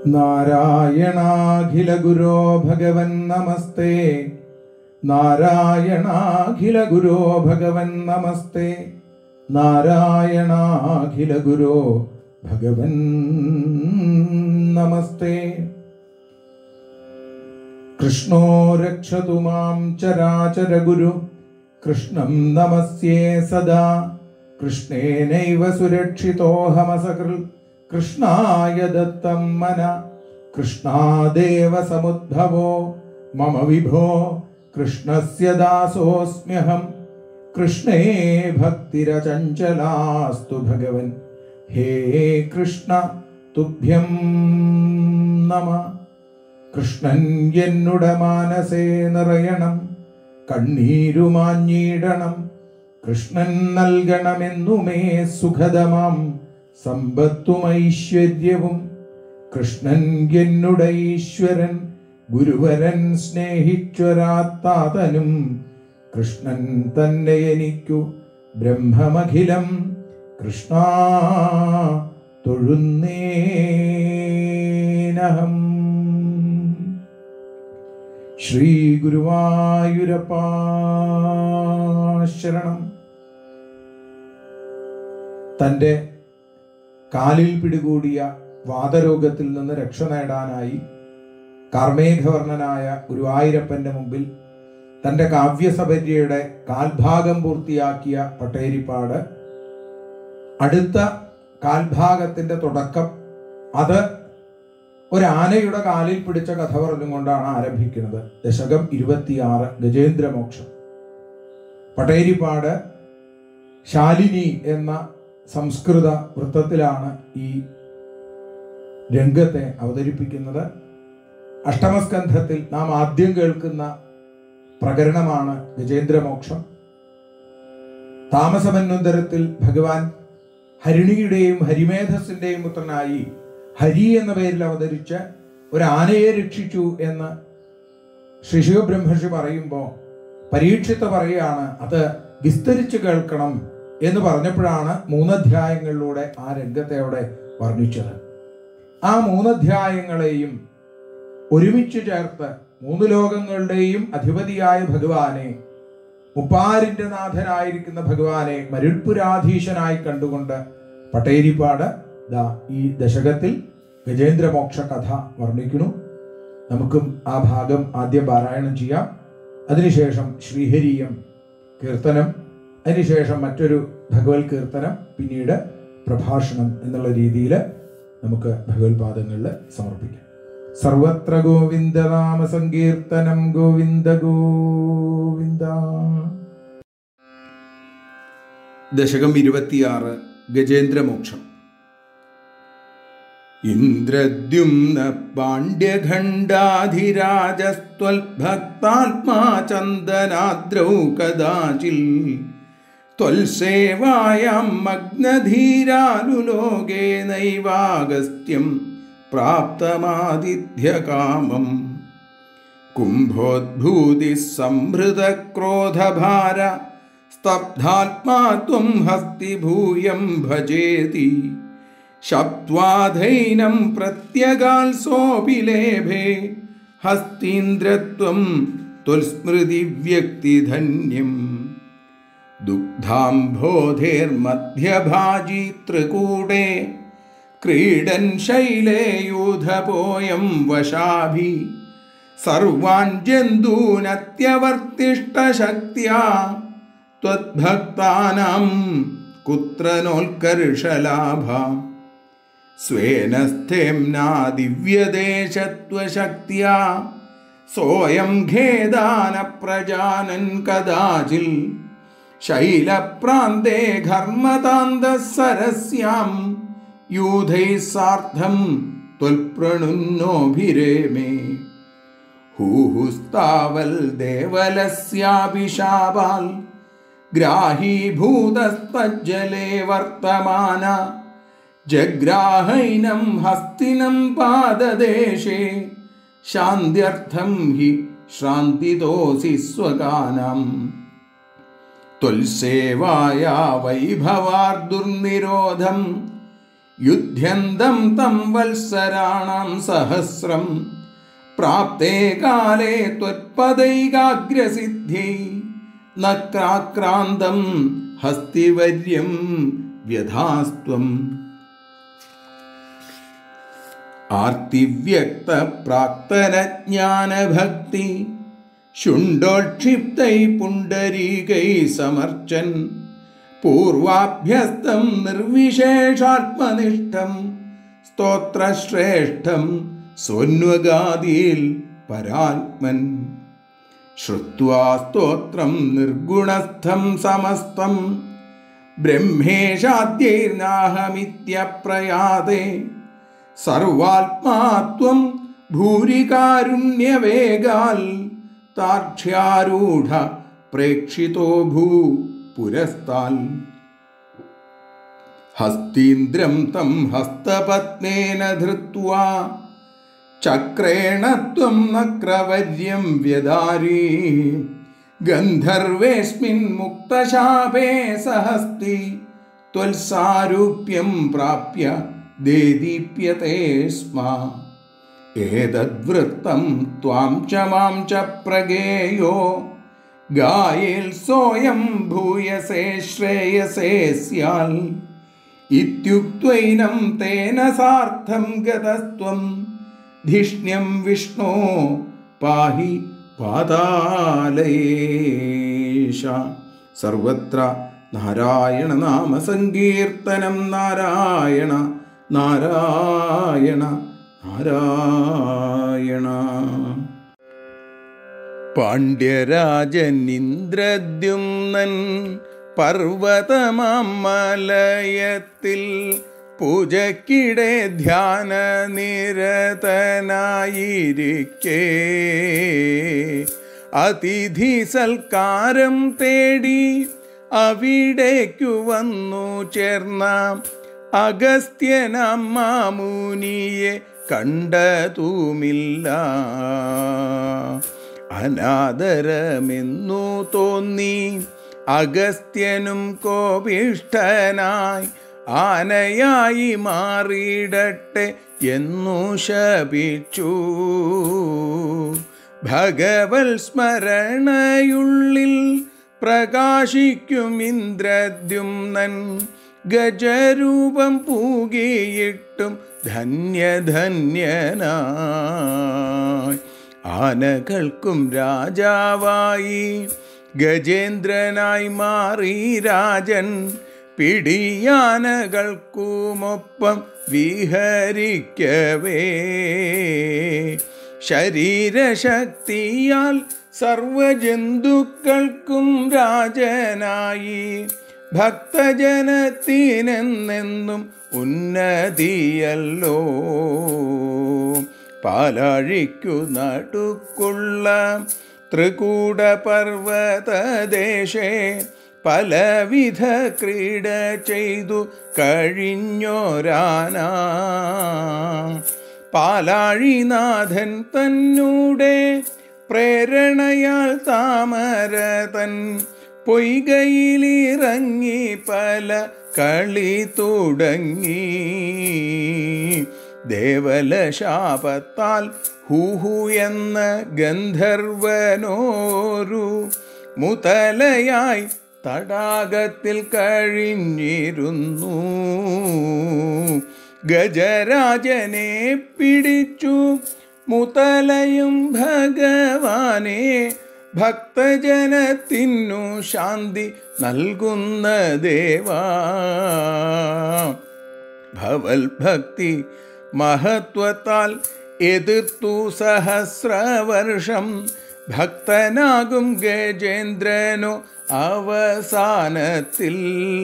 നാരായണാഖില ഗുരോ ഭഗവൻ നമസ്തേ നാരായണാഖില ഗുരോ ഭഗവൻ നമസ്തേ നാരായണാഖില ഗുരോ ഭഗവൻ നമസ്തേ കൃഷ്ണോ രക്ഷതു മാം ചരാചര ഗുരു കൃഷ്ണം നമസ്യേ സദാ കൃഷ്ണേനൈവ സുരക്ഷിതോഹമസകൃ കൃഷ്ണായ ദത്തം മന കൃഷ്ണാദേവ സമുദ്ഭവോ മമ വിഭോ കൃഷ്ണസ്യ ദാസോസ്മ്യഹം കൃഷ്ണേ ഭക്തിരചഞ്ചലാസ്തു ഭഗവൻ ഹേ കൃഷ്ണ തുഭ്യം നമ കൃഷ്ണൻ എന്നുട മാനസേ നിറയണം കണ്ണീരുമാഞ്ഞിടണം കൃഷ്ണൻ നൽകണമെന്നുമേ സുഖതമാം സമ്പത്തും ഐശ്വര്യവും കൃഷ്ണൻ എന്നുട ഈശ്വരൻ ഗുരുവരൻ സ്നേഹിച്ചൊരാത്താതനും കൃഷ്ണൻ തന്നെ എനിക്കു ബ്രഹ്മമഖിലം കൃഷ്ണ തൊഴുന്നേനഹം ശ്രീ ഗുരുവായൂരപ്പ ശരണം തൻ്റെ കാലിൽ പിടികൂടിയ വാതരോഗത്തിൽ നിന്ന് രക്ഷ നേടാനായി കാർമേഘവർണനായ ഗുരുവായൂരപ്പന്റെ മുമ്പിൽ തൻ്റെ കാവ്യസപര്യയുടെ കാൽഭാഗം പൂർത്തിയാക്കിയ പട്ടേരിപ്പാട് അടുത്ത കാൽഭാഗത്തിന്റെ തുടക്കം അത് ഒരു ആനയുടെ കാലിൽ പിടിച്ച കഥ പറഞ്ഞുകൊണ്ടാണ് ആരംഭിക്കുന്നത് ദശകം ഇരുപത്തിയാറ് ഗജേന്ദ്രമോക്ഷം പട്ടേരിപ്പാട് ശാലിനി എന്ന സംസ്കൃത വൃത്തത്തിലാണ് ഈ രംഗത്തെ അവതരിപ്പിക്കുന്നത് അഷ്ടമസ്കന്ധത്തിൽ നാം ആദ്യം കേൾക്കുന്ന പ്രകരണമാണ് ഗജേന്ദ്രമോക്ഷം താമസമന്വന്തരത്തിൽ ഭഗവാൻ ഹരിണിയുടെയും ഹരിമേധസിന്റെയും പുത്രനായി ഹരി എന്ന പേരിൽ അവതരിച്ച് ഒരു ആനയെ രക്ഷിച്ചു എന്ന് ശ്രീ ശിവബ്രഹ്മർഷി പറയുമ്പോൾ പരീക്ഷിത്ത് പറയുകയാണ് അത് വിസ്തരിച്ച് കേൾക്കണം എന്ന് പറഞ്ഞപ്പോഴാണ് മൂന്നധ്യായങ്ങളിലൂടെ ആ രംഗത്തെ അവിടെ വർണ്ണിച്ചത് ആ മൂന്നധ്യായങ്ങളെയും ഒരുമിച്ച് ചേർത്ത് മൂന്ന് ലോകങ്ങളുടെയും അധിപതിയായ ഭഗവാനെ മുപ്പാരിന്റെ നാഥനായിരിക്കുന്ന ഭഗവാനെ മരുൾപുരാധീശനായി കണ്ടുകൊണ്ട് പട്ടേരിപ്പാട് ദാ ഈ ദശകത്തിൽ ഗജേന്ദ്രമോക്ഷ കഥ വർണ്ണിക്കുന്നു നമുക്കും ആ ഭാഗം ആദ്യം പാരായണം ചെയ്യാം അതിനുശേഷം ശ്രീഹരിയം കീർത്തനം അതിനുശേഷം മറ്റൊരു ഭഗവത് കീർത്തനം പിന്നീട് പ്രഭാഷണം എന്നുള്ള രീതിയിൽ നമുക്ക് ഭഗവത്പാദങ്ങളിൽ സമർപ്പിക്കാം സർവത്ര ഗോവിന്ദനാമ സങ്കീർത്തനം ഗോവിന്ദ ഗോവിന്ദ ദശകം ഇരുപത്തിയാറ് ഗജേന്ദ്രമോക്ഷം ഇന്ദ്രദ്യുമ്ന പാണ്ഡ്യഖണ്ഡാധിരാജസ്ത്വൽഭക്താത്മാ ചന്ദനാദ്രൗ കദാചിൽ ത്വൽസേവായാം മഗ്നധീരാലുലോകേ നൈവാഗസ്ത്യം പ്രാപ്തമാതിഥ്യകാമം കുംഭോദ്ഭൂതി സംഭൃതക്രോധഭാര സ്തബ്ധാത്മാ ത്വം ഹസ്തിഭൂയം ഭജേതി ശബ്ദ്വാധൈനം പ്രത്യഗാൽസോऽपि ലേഭേ ഹസ്തീന്ദ്രത്വം ത്വൽസ്മൃതി വ്യക്തിധന്യം ദുഗ്ധാംഭോധേർമധ്യഭാജി ത്രികൂടേ ക്രീഡൻ ശൈലേ യൂഥപോയം വശാഭി സർവാൻ ജന്തൂനത്യവർത്തിഷ്ടശക്തിയാ त्वद्भक्तानां कुत्र नोत्कर्षलाभा स्वेन स्थेम्ना दिव्यदेशत्वशक्त्या सोऽयं खेदानप्रजानन् कदाचिल् शैलप्रान्ते घर्मतान्तः सरस्यां यूथैः सार्धं त्वल्प्रणुन्नोभिरेमे हूहुस्तावल् देवलस्यापि शापाल् ग्राहीभूतस्तज्जले वर्तमान जग्राहैनं हस्तिनं पाददेशे शान्त्यर्थं हि श्रान्तितोऽसि स्वगानम् त्वल्सेवाया वैभवार्दुर्निरोधं യുദ്ധ്യന്തം തം വത്സരാണാം സഹസ്രം പ്രാപ്തേ കാലേ ത്വത്പദൈകാഗ്രസിദ്ധ്യൈ നക്രാക്രാന്തം ഹസ്തിവര്യം വ്യഥാസ്ത്വം ആർത്തിവ്യക്ത പ്രാക്തനജ്ഞാനഭക്തി ശുണ്ടോക്ഷിപ്തൈ പുണ്ടരീകൈ സമർച്ചൻ പൂർവാഭ്യസ്തം നിർവിശേഷാത്മനിഷ്ഠം സ്തോത്രശ്രേഷ്ഠം സ്വന്വഗാദിയിൽ പരാത്മൻ ശ്രുത്വാ സ്തോത്രം നിർഗുണസ്ഥം സമസ്തം ബ്രഹ്മേശാദ്യൈർനാഹമിത്യപ്രയാതേ സർവാത്മാത്വം ഭൂരികാരുണ്യവേഗാൽ താർക്ഷ്യാരൂഢ പ്രേക്ഷിതോ ഭൂ പുരസ്താൽ ഹസ്തീന്ദ്രം തം ഹസ്തപത്നേന ധൃത്വാ ചക്രേണ ത്വം നക്രവര്യം വ്യദാരീ ഗന്ധർവേസ്മിൻ മുക്തശാപേ സഹസ്തി ത്വൽസാരൂപ്യം പ്രാപ്യ ദേദീപ്യത്തെ സ്മ ഏതദ്വൃത്തം ത്വാം ച മാം ച പ്രഗേയോ ഗായേൽ സോയം ഭൂയസേ ശ്രേയസേ സ്യാൽ ഇത്യുക്ത്വൈനം തേന സാർത്ഥം ഗതസ്ത്വം ധിഷ്ണ്യം വിഷ്ണോ പാഹി പാതാലയേശ സർവത്ര നാരായണ നാമ സങ്കീർത്തനം നാരായണ നാരായണ നാരായണ പാണ്ഡ്യരാജൻ ഇന്ദ്രദ്യുമ്നൻ പർവതമാം മലയത്തിൽ പൂജക്കിടെ ധ്യാന നിരതനായിരിക്കേ അതിഥി സൽക്കാരം തേടി അവിടേക്കു വന്നു ചേർന്ന അഗസ്ത്യനാം മാമുനിയെ കണ്ടതുമില്ല അനാദരമെന്നു തോന്നി അഗസ്ത്യനും കോപിഷ്ഠനായി ആനയായി മാറിയിടട്ടെ എന്നു ശപിച്ചു ഭഗവൽ സ്മരണയുള്ളിൽ പ്രകാശിക്കും ഇന്ദ്രദ്യുമ്നൻ ഗജരൂപം പൂകിയിട്ടും ധന്യധന്യനായി ആനകൾക്കും രാജാവായി ഗജേന്ദ്രനായി മാറി രാജൻ പിടിയാനകൾക്കുമൊപ്പം വിഹരിക്കവേ ശരീരശക്തിയാൽ സർവജന്തുക്കൾക്കും രാജനായി ഭക്തജനത്തിനെന്നെന്നും ഉന്നതിയല്ലോ പാലാഴിക്കു നടുക്കുള്ള ത്രികൂട പർവ്വതദേശേ പലവിധ ക്രീഡ ചെയ്തു കഴിഞ്ഞോരാന പാലാഴിനാഥൻ തന്നൂടെ പ്രേരണയാൽ താമര തൻ പൊയ്കയിലിറങ്ങി പല കളി തുടങ്ങി ദേവലശാപത്താൽ ഹൂഹു എന്ന ഗന്ധർവനോരു മുതലയായി തടാകത്തിൽ കഴിഞ്ഞിരുന്നു ഗജരാജനെ പിടിച്ചു മുതലയും ഭഗവാനെ ഭക്തജനത്തിനു ശാന്തി നൽകുന്ന ദേവാ ഭവൽ ഭക്തി മഹത്വത്താൽ എതിർത്തു സഹസ്രവർഷം ഭക്തനാകും ഗജേന്ദ്രനോ അവസാനത്തിൽ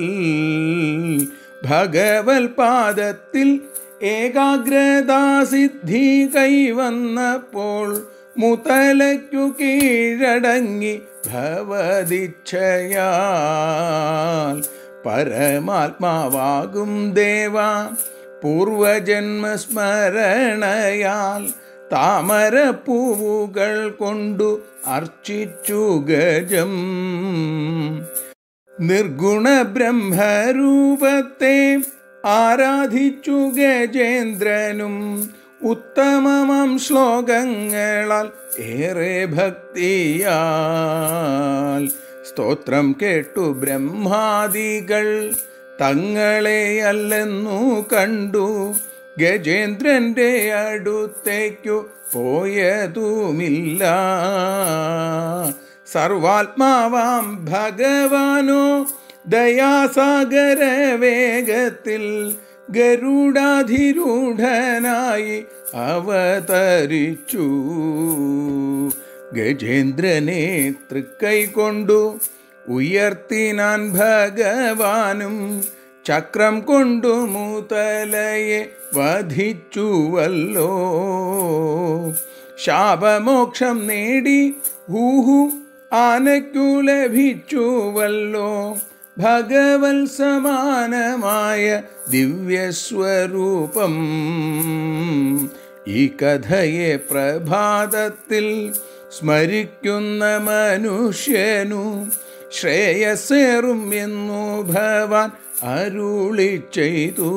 ഭഗവൽ പാദത്തിൽ ഏകാഗ്രതാസിദ്ധി കൈവന്നപ്പോൾ മുതലയ്ക്കു കീഴടങ്ങി ഭവദിച്ഛയാൽ പരമാത്മാവാകും ദേവ പൂർവജന്മസ്മരണയാൽ താമരപ്പൂവുകൾ കൊണ്ടു അർച്ചിച്ചു ഗജം നിർഗുണ ബ്രഹ്മരൂപത്തെ ആരാധിച്ചു ഗജേന്ദ്രനും ഉത്തമമാം ശ്ലോകങ്ങളാൽ ഏറെ ഭക്തിയാൽ സ്തോത്രം കേട്ടു ബ്രഹ്മാദികൾ തങ്ങളെ അല്ലെന്നു കണ്ടു ഗജേന്ദ്രന്റെ അടുത്തേക്കു പോയതുമില്ല സർവാത്മാവാം ഭഗവാനോ ദയാസാഗര വേഗത്തിൽ ഗരുഡാധിരൂഢനായി അവതരിച്ചു ഗജേന്ദ്രനെ തൃക്കൈ കൊണ്ടു ഉയർത്തിനാൻ ഭഗവാനും ചക്രം കൊണ്ടു മൂതലയെ വധിച്ചുവല്ലോ ശാപമോക്ഷം നേടി ഹൂഹു ആനയ്ക്കു ലഭിച്ചുവല്ലോ ഭഗവൽ സമാനമായ ദിവ്യസ്വരൂപം ഈ കഥയെ പ്രഭാതത്തിൽ സ്മരിക്കുന്ന മനുഷ്യനു ശ്രേയസേറും എന്നു ഭവാൻ അരുളി ചെയ്തു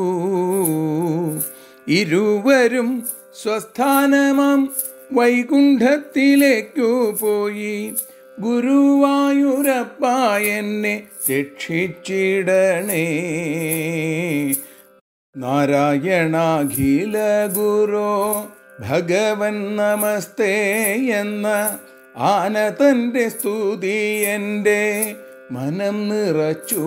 ഇരുവരും സ്വസ്ഥാനമാം വൈകുണ്ഠത്തിലേക്കു പോയി ഗുരുവായൂരപ്പ എന്നെ രക്ഷിച്ചിടണേ നാരായണാഖില ഗുരോ ഭഗവൻ നമസ്തേ എന്ന ആന തൻ്റെ സ്തുതി എൻ്റെ മനം നിറച്ചു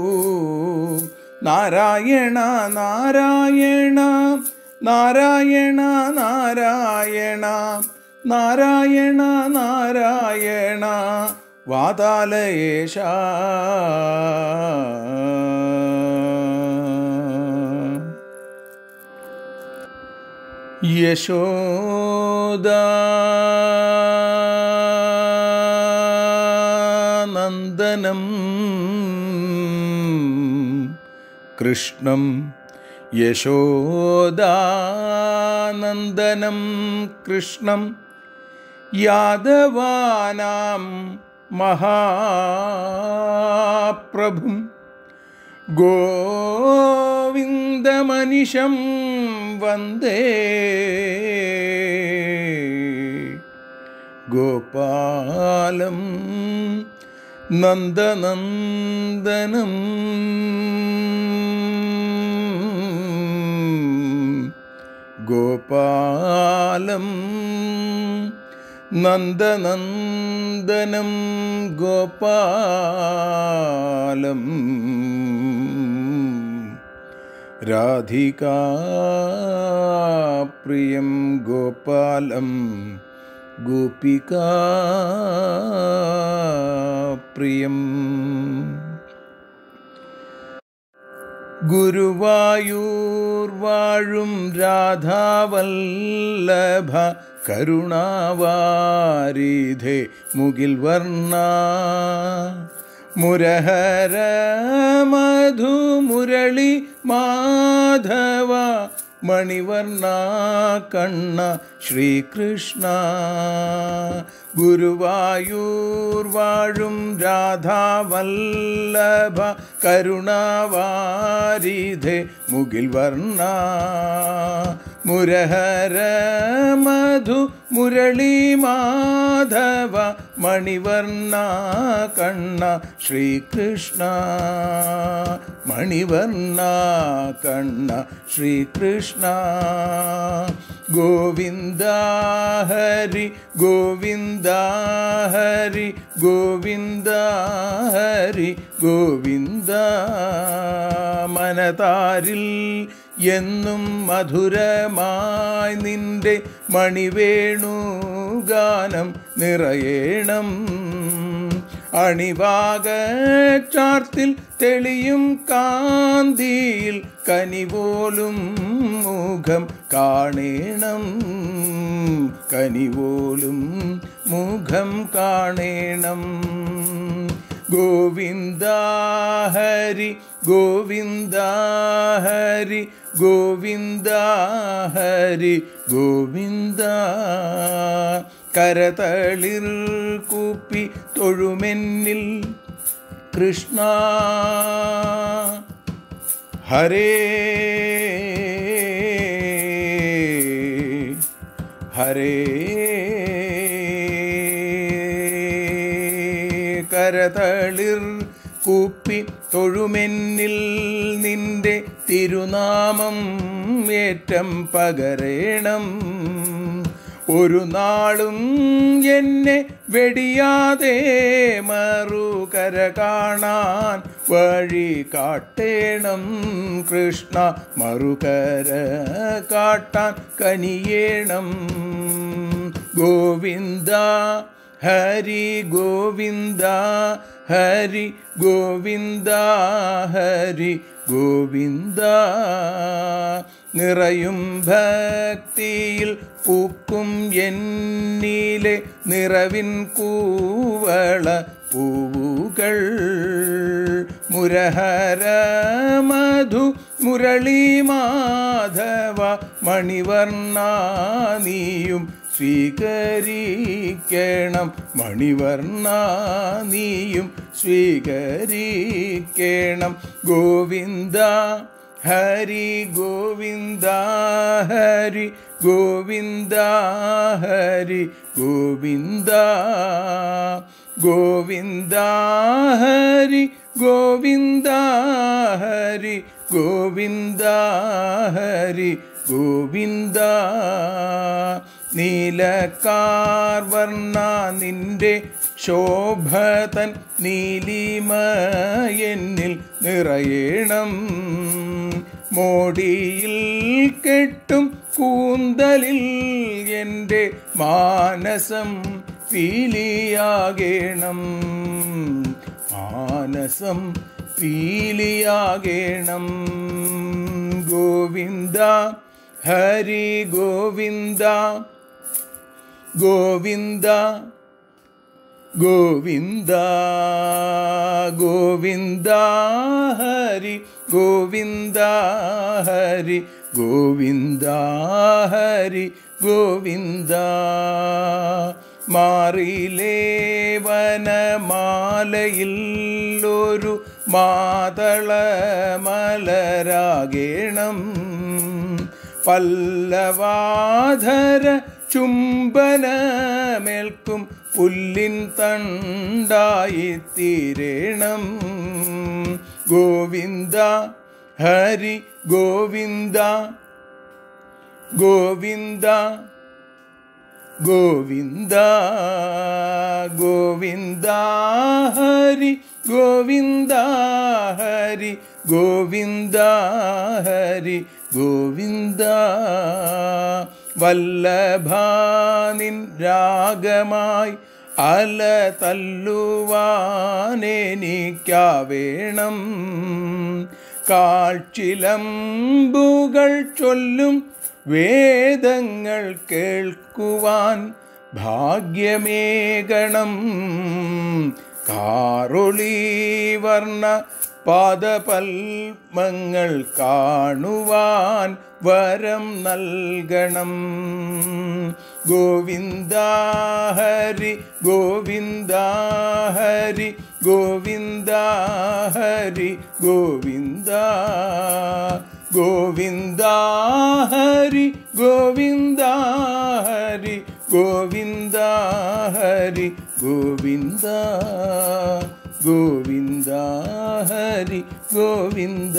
നാരായണ നാരായണ നാരായണ നാരായണ നാരായണ നാരായണ വാതാലയേശ യശോദാനന്ദനം കൃഷ്ണം യശോദാനന്ദനം കൃഷ്ണം യാദവാനാം മഹാപ്രഭും ഗോവിന്ദമനിശം വന്ദേ ഗോപാലം നന്ദനന്ദനം ഗോപാലം നന്ദനന്ദനം ഗോപാലം രാധികാപ്രിയം ഗോപാലം ഗോപികാപ്രിയം ഗുരുവായൂർ വാഴും രാധാവല്ലഭ കരുണാവാരിധേ മുകിൽ വർണ്ണ മുരഹര മധുമുരളി മാധവ മണിവർണ്ണ കണ്ണ ശ്രീകൃഷ്ണ ഗുരുവായൂർ വാഴും രാധാവല്ലഭ കരുണാവാരിധേ മുകിൽ വർണ്ണ മുരഹര മധു മുരളി മാധവ മണിവർണ്ണ കണ്ണ ശ്രീകൃഷ്ണ മണിവർണ്ണ കണ്ണ ശ്രീകൃഷ്ണ ഗോവിന്ദ ഹരി ഗോവിന്ദ ഹരി ഗോവിന്ദ ഹരി ഗോവിന്ദ മനതാരിൽ എന്നും മധുരമായി നിന്റെ മണിവേണു ഗാനം നിറയേണം അണിവാക ചാർത്തിൽ തെളിയും കാന്തിയിൽ കനിപോലും മുഖം കാണേണം കനിപോലും മുഖം കാണേണം ഗോവിന്ദ ഹരി ഗോവിന്ദ ഹരി ഗോവിന്ദ ഹരി ഗോവിന്ദ കരതളിർ കൂപ്പി തൊഴുമെന്നിൽ കൃഷ്ണ ഹരേ ഹരേ കരതളിർ കൂപ്പി തൊഴുമെന്നിൽ നിന്റെ തിരുനാമം ഏറ്റം പകരേണം ഒരു നാളും എന്നെ വെടിയാതെ മറുകര കാണാൻ വഴി കാട്ടേണം കൃഷ്ണ മറുകര കാട്ടാൻ കനിയേണം ഗോവിന്ദ ഹരി ഗോവിന്ദ ഹരി ഗോവിന്ദ ഹരി ഗോവിന്ദ നിറയും ഭക്തിയിൽ പൂക്കും എന്നിലെ നിറവിൻ കൂവള പൂവുകൾ മുരഹര മധു മുരളി മാധവ മണിവർണ്ണ നീയും സ്വീകരിക്കണം മണിവർണ്ണ നീയും സ്വീകരിക്കണം ഗോവിന്ദ ഹരി ഗോവിന്ദ ഹരി ഗോവിന്ദ ഹരി ഗോവിന്ദ ഗോവിന്ദ ഹരി ഗോവിന്ദ ഹരി ഗോവിന്ദ ഹരി ഗോവിന്ദ നീലക്കാർവർണ്ണ നിന്റെ ശോഭതൻ നീലിമ എന്നിൽ നിറയണം മോടിയിൽ കെട്ടും കൂന്തലിൽ എൻ്റെ മാനസം പീലിയാകേണം മാനസം പീലിയാകേണം ഗോവിന്ദ ഹരി ഗോവിന്ദ ഗോവിന്ദ ഗോവിന്ദ ഗോവിന്ദ ഹരി ഗോവിന്ദ ഹരി ഗോവിന്ദ ഹരി ഗോവിന്ദ മാറിലേ വനമാലയിൽ ഒരു മാതള മലരാകേണം പല്ലവാധര ചുംബനമേൽക്കും പുല്ലിൻ തണ്ടായി തീരണം ഗോവിന്ദ ഹരി ഗോവിന്ദ ഗോവിന്ദ ഗോവിന്ദ ഗോവിന്ദ ഹരി ഗോവിന്ദ ഹരി ഗോവിന്ദ ഹരി ഗോവിന്ദ വല്ലഭാനിൻ രാഗമായി അല തല്ലുവാനെനിക്കാവേണം കാഴ്ചിലമ്പുകൾ ചൊല്ലും വേദങ്ങൾ കേൾക്കുവാൻ ഭാഗ്യമേകണം കാറൊളി വർണ്ണ പാദപൽമങ്ങൾ കാണുവാൻ വരം നൽകണം ഗോവിന്ദ ഹരി ഗോവിന്ദ ഹരി ഗോവിന്ദ ഹരി ഗോവിന്ദ ഗോവിന്ദ ഹരി ഗോവിന്ദ ഹരി ഗോവിന്ദ ഹരി ഗോവിന്ദ ഗോവിന്ദ ഹരി ഗോവിന്ദ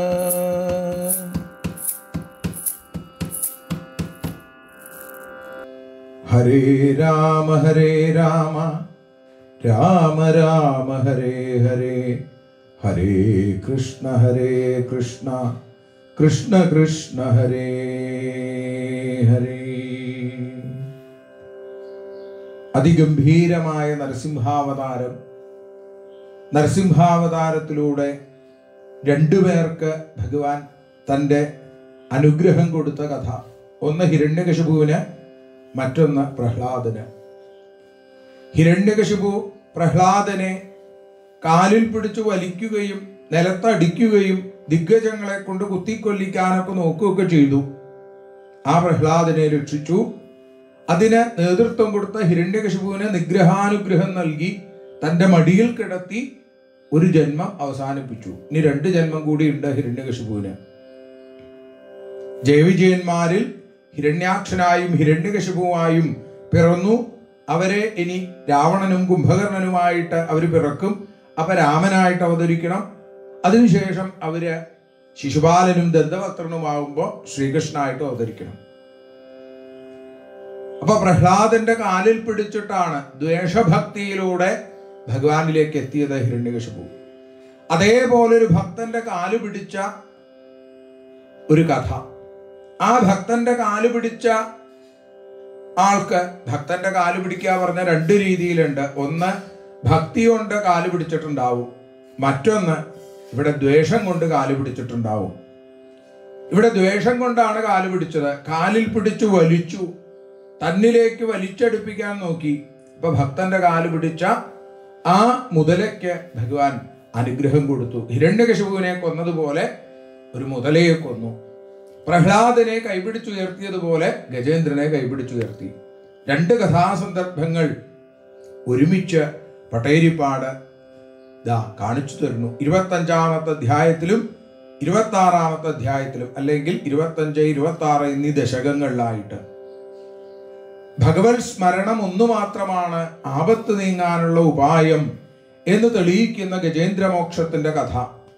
ഹരേ രാമ ഹരേ രാമ രാമ രാമ ഹരേ ഹരേ ഹരേ കൃഷ്ണ ഹരേ കൃഷ്ണ കൃഷ്ണ കൃഷ്ണ ഹരേ ഹരേ അതിഗംഭീരമായ നരസിംഹാവതാരം നരസിംഹാവതാരത്തിലൂടെ രണ്ടുപേർക്ക് ഭഗവാൻ തൻ്റെ അനുഗ്രഹം കൊടുത്ത കഥ ഒന്ന് ഹിരണ്യകശിപുവിന് മറ്റൊന്ന് പ്രഹ്ലാദന് ഹിരണ്യകശിപു പ്രഹ്ലാദനെ കാലിൽ പിടിച്ചു വലിക്കുകയും നിലത്തടിക്കുകയും ദിഗ്ഗജങ്ങളെ കൊണ്ട് കുത്തിക്കൊല്ലിക്കാനൊക്കെ നോക്കുകയൊക്കെ ചെയ്തു ആ പ്രഹ്ലാദനെ രക്ഷിച്ചു അതിന് നേതൃത്വം കൊടുത്ത ഹിരണ്യകശിപുവിന് നിഗ്രഹാനുഗ്രഹം നൽകി തൻ്റെ മടിയിൽ കിടത്തി ഒരു ജന്മം അവസാനിപ്പിച്ചു ഇനി രണ്ട് ജന്മം കൂടി ഉണ്ട് ഹിരണ്യകശിപുവിന് ജയവിജയന്മാരിൽ ഹിരണ്യാക്ഷനായും ഹിരണ്യകശിപുവായും പിറന്നു അവരെ ഇനി രാവണനും കുംഭകർണനുമായിട്ട് അവർ പിറക്കും അപ്പൊ രാമനായിട്ട് അവതരിക്കണം അതിനുശേഷം അവര് ശിശുപാലനും ദന്തവക്രനുമാകുമ്പോൾ ശ്രീകൃഷ്ണനായിട്ട് അവതരിക്കണം അപ്പൊ പ്രഹ്ലാദന്റെ കാലിൽ പിടിച്ചിട്ടാണ് ദ്വേഷഭക്തിയിലൂടെ ഭഗവാനിലേക്ക് എത്തിയത് ഹിരണ്യകശിപു അതേപോലെ ഒരു ഭക്തന്റെ കാല് പിടിച്ച ഒരു കഥ ആ ഭക്തന്റെ കാല് പിടിച്ച ആൾക്ക് ഭക്തന്റെ കാല് പിടിക്കുക പറഞ്ഞ രണ്ട് രീതിയിലുണ്ട് ഒന്ന് ഭക്തി കൊണ്ട് കാല് പിടിച്ചിട്ടുണ്ടാവും മറ്റൊന്ന് ഇവിടെ ദ്വേഷം കൊണ്ട് കാല് പിടിച്ചിട്ടുണ്ടാവും ഇവിടെ ദ്വേഷം കൊണ്ടാണ് കാല് പിടിച്ചത് കാലിൽ പിടിച്ചു വലിച്ചു തന്നിലേക്ക് വലിച്ചടുപ്പിക്കാൻ നോക്കി ഇപ്പൊ ഭക്തന്റെ കാല് പിടിച്ച ആ മുതലയ്ക്ക് ഭഗവാൻ അനുഗ്രഹം കൊടുത്തു ഹിരണ്യകശിപുവിനെ കൊന്നതുപോലെ ഒരു മുതലയെ കൊന്നു പ്രഹ്ലാദനെ കൈപിടിച്ചുയർത്തിയതുപോലെ ഗജേന്ദ്രനെ കൈപിടിച്ചുയർത്തി രണ്ട് കഥാസന്ദർഭങ്ങൾ ഒരുമിച്ച് പട്ടേരിപ്പാട് ദാ കാണിച്ചു തരുന്നു ഇരുപത്തഞ്ചാമത്തെ അധ്യായത്തിലും ഇരുപത്തി ആറാമത്തെ അധ്യായത്തിലും അല്ലെങ്കിൽ ഇരുപത്തഞ്ച് ഇരുപത്തി ആറ് എന്നീ ദശകങ്ങളിലായിട്ട് ഭഗവത് സ്മരണം ഒന്നു മാത്രമാണ് ആപത്ത് നീങ്ങാനുള്ള ഉപായം എന്ന് തെളിയിക്കുന്ന ഗജേന്ദ്രമോക്ഷത്തിന്റെ കഥ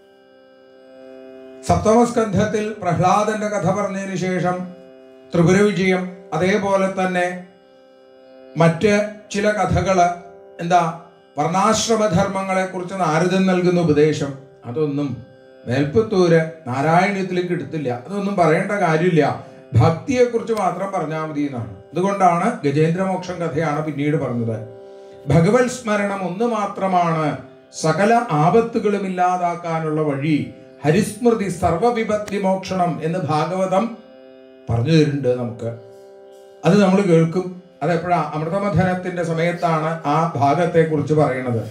സപ്തമസ്കന്ധത്തിൽ പ്രഹ്ലാദന്റെ കഥ പറഞ്ഞതിന് ശേഷം ത്രിപുര വിജയം അതേപോലെ തന്നെ മറ്റ് ചില കഥകള് എന്താ വർണ്ണാശ്രമധർമ്മങ്ങളെ കുറിച്ച് നാരദൻ നൽകുന്ന ഉപദേശം അതൊന്നും മേൽപ്പത്തൂര് നാരായണീയത്തിലേക്ക് എടുത്തില്ല അതൊന്നും പറയേണ്ട കാര്യമില്ല ഭക്തിയെ കുറിച്ച് മാത്രം പറഞ്ഞാൽ മതി എന്നാണ് അതുകൊണ്ടാണ് ഗജേന്ദ്രമോക്ഷം കഥയാണ് പിന്നീട് പറഞ്ഞത് ഭഗവത് സ്മരണം ഒന്ന് മാത്രമാണ് സകല ആപത്തുകളും ഇല്ലാതാക്കാനുള്ള വഴി ഹരിസ്മൃതി സർവവിപത്തി മോക്ഷണം എന്ന് ഭാഗവതം പറഞ്ഞു തരുന്നുണ്ട് നമുക്ക് അത് നമ്മൾ കേൾക്കും അതെപ്പോഴാ അമൃതമഥനത്തിന്റെ സമയത്താണ് ആ ഭാഗത്തെ കുറിച്ച് പറയുന്നത്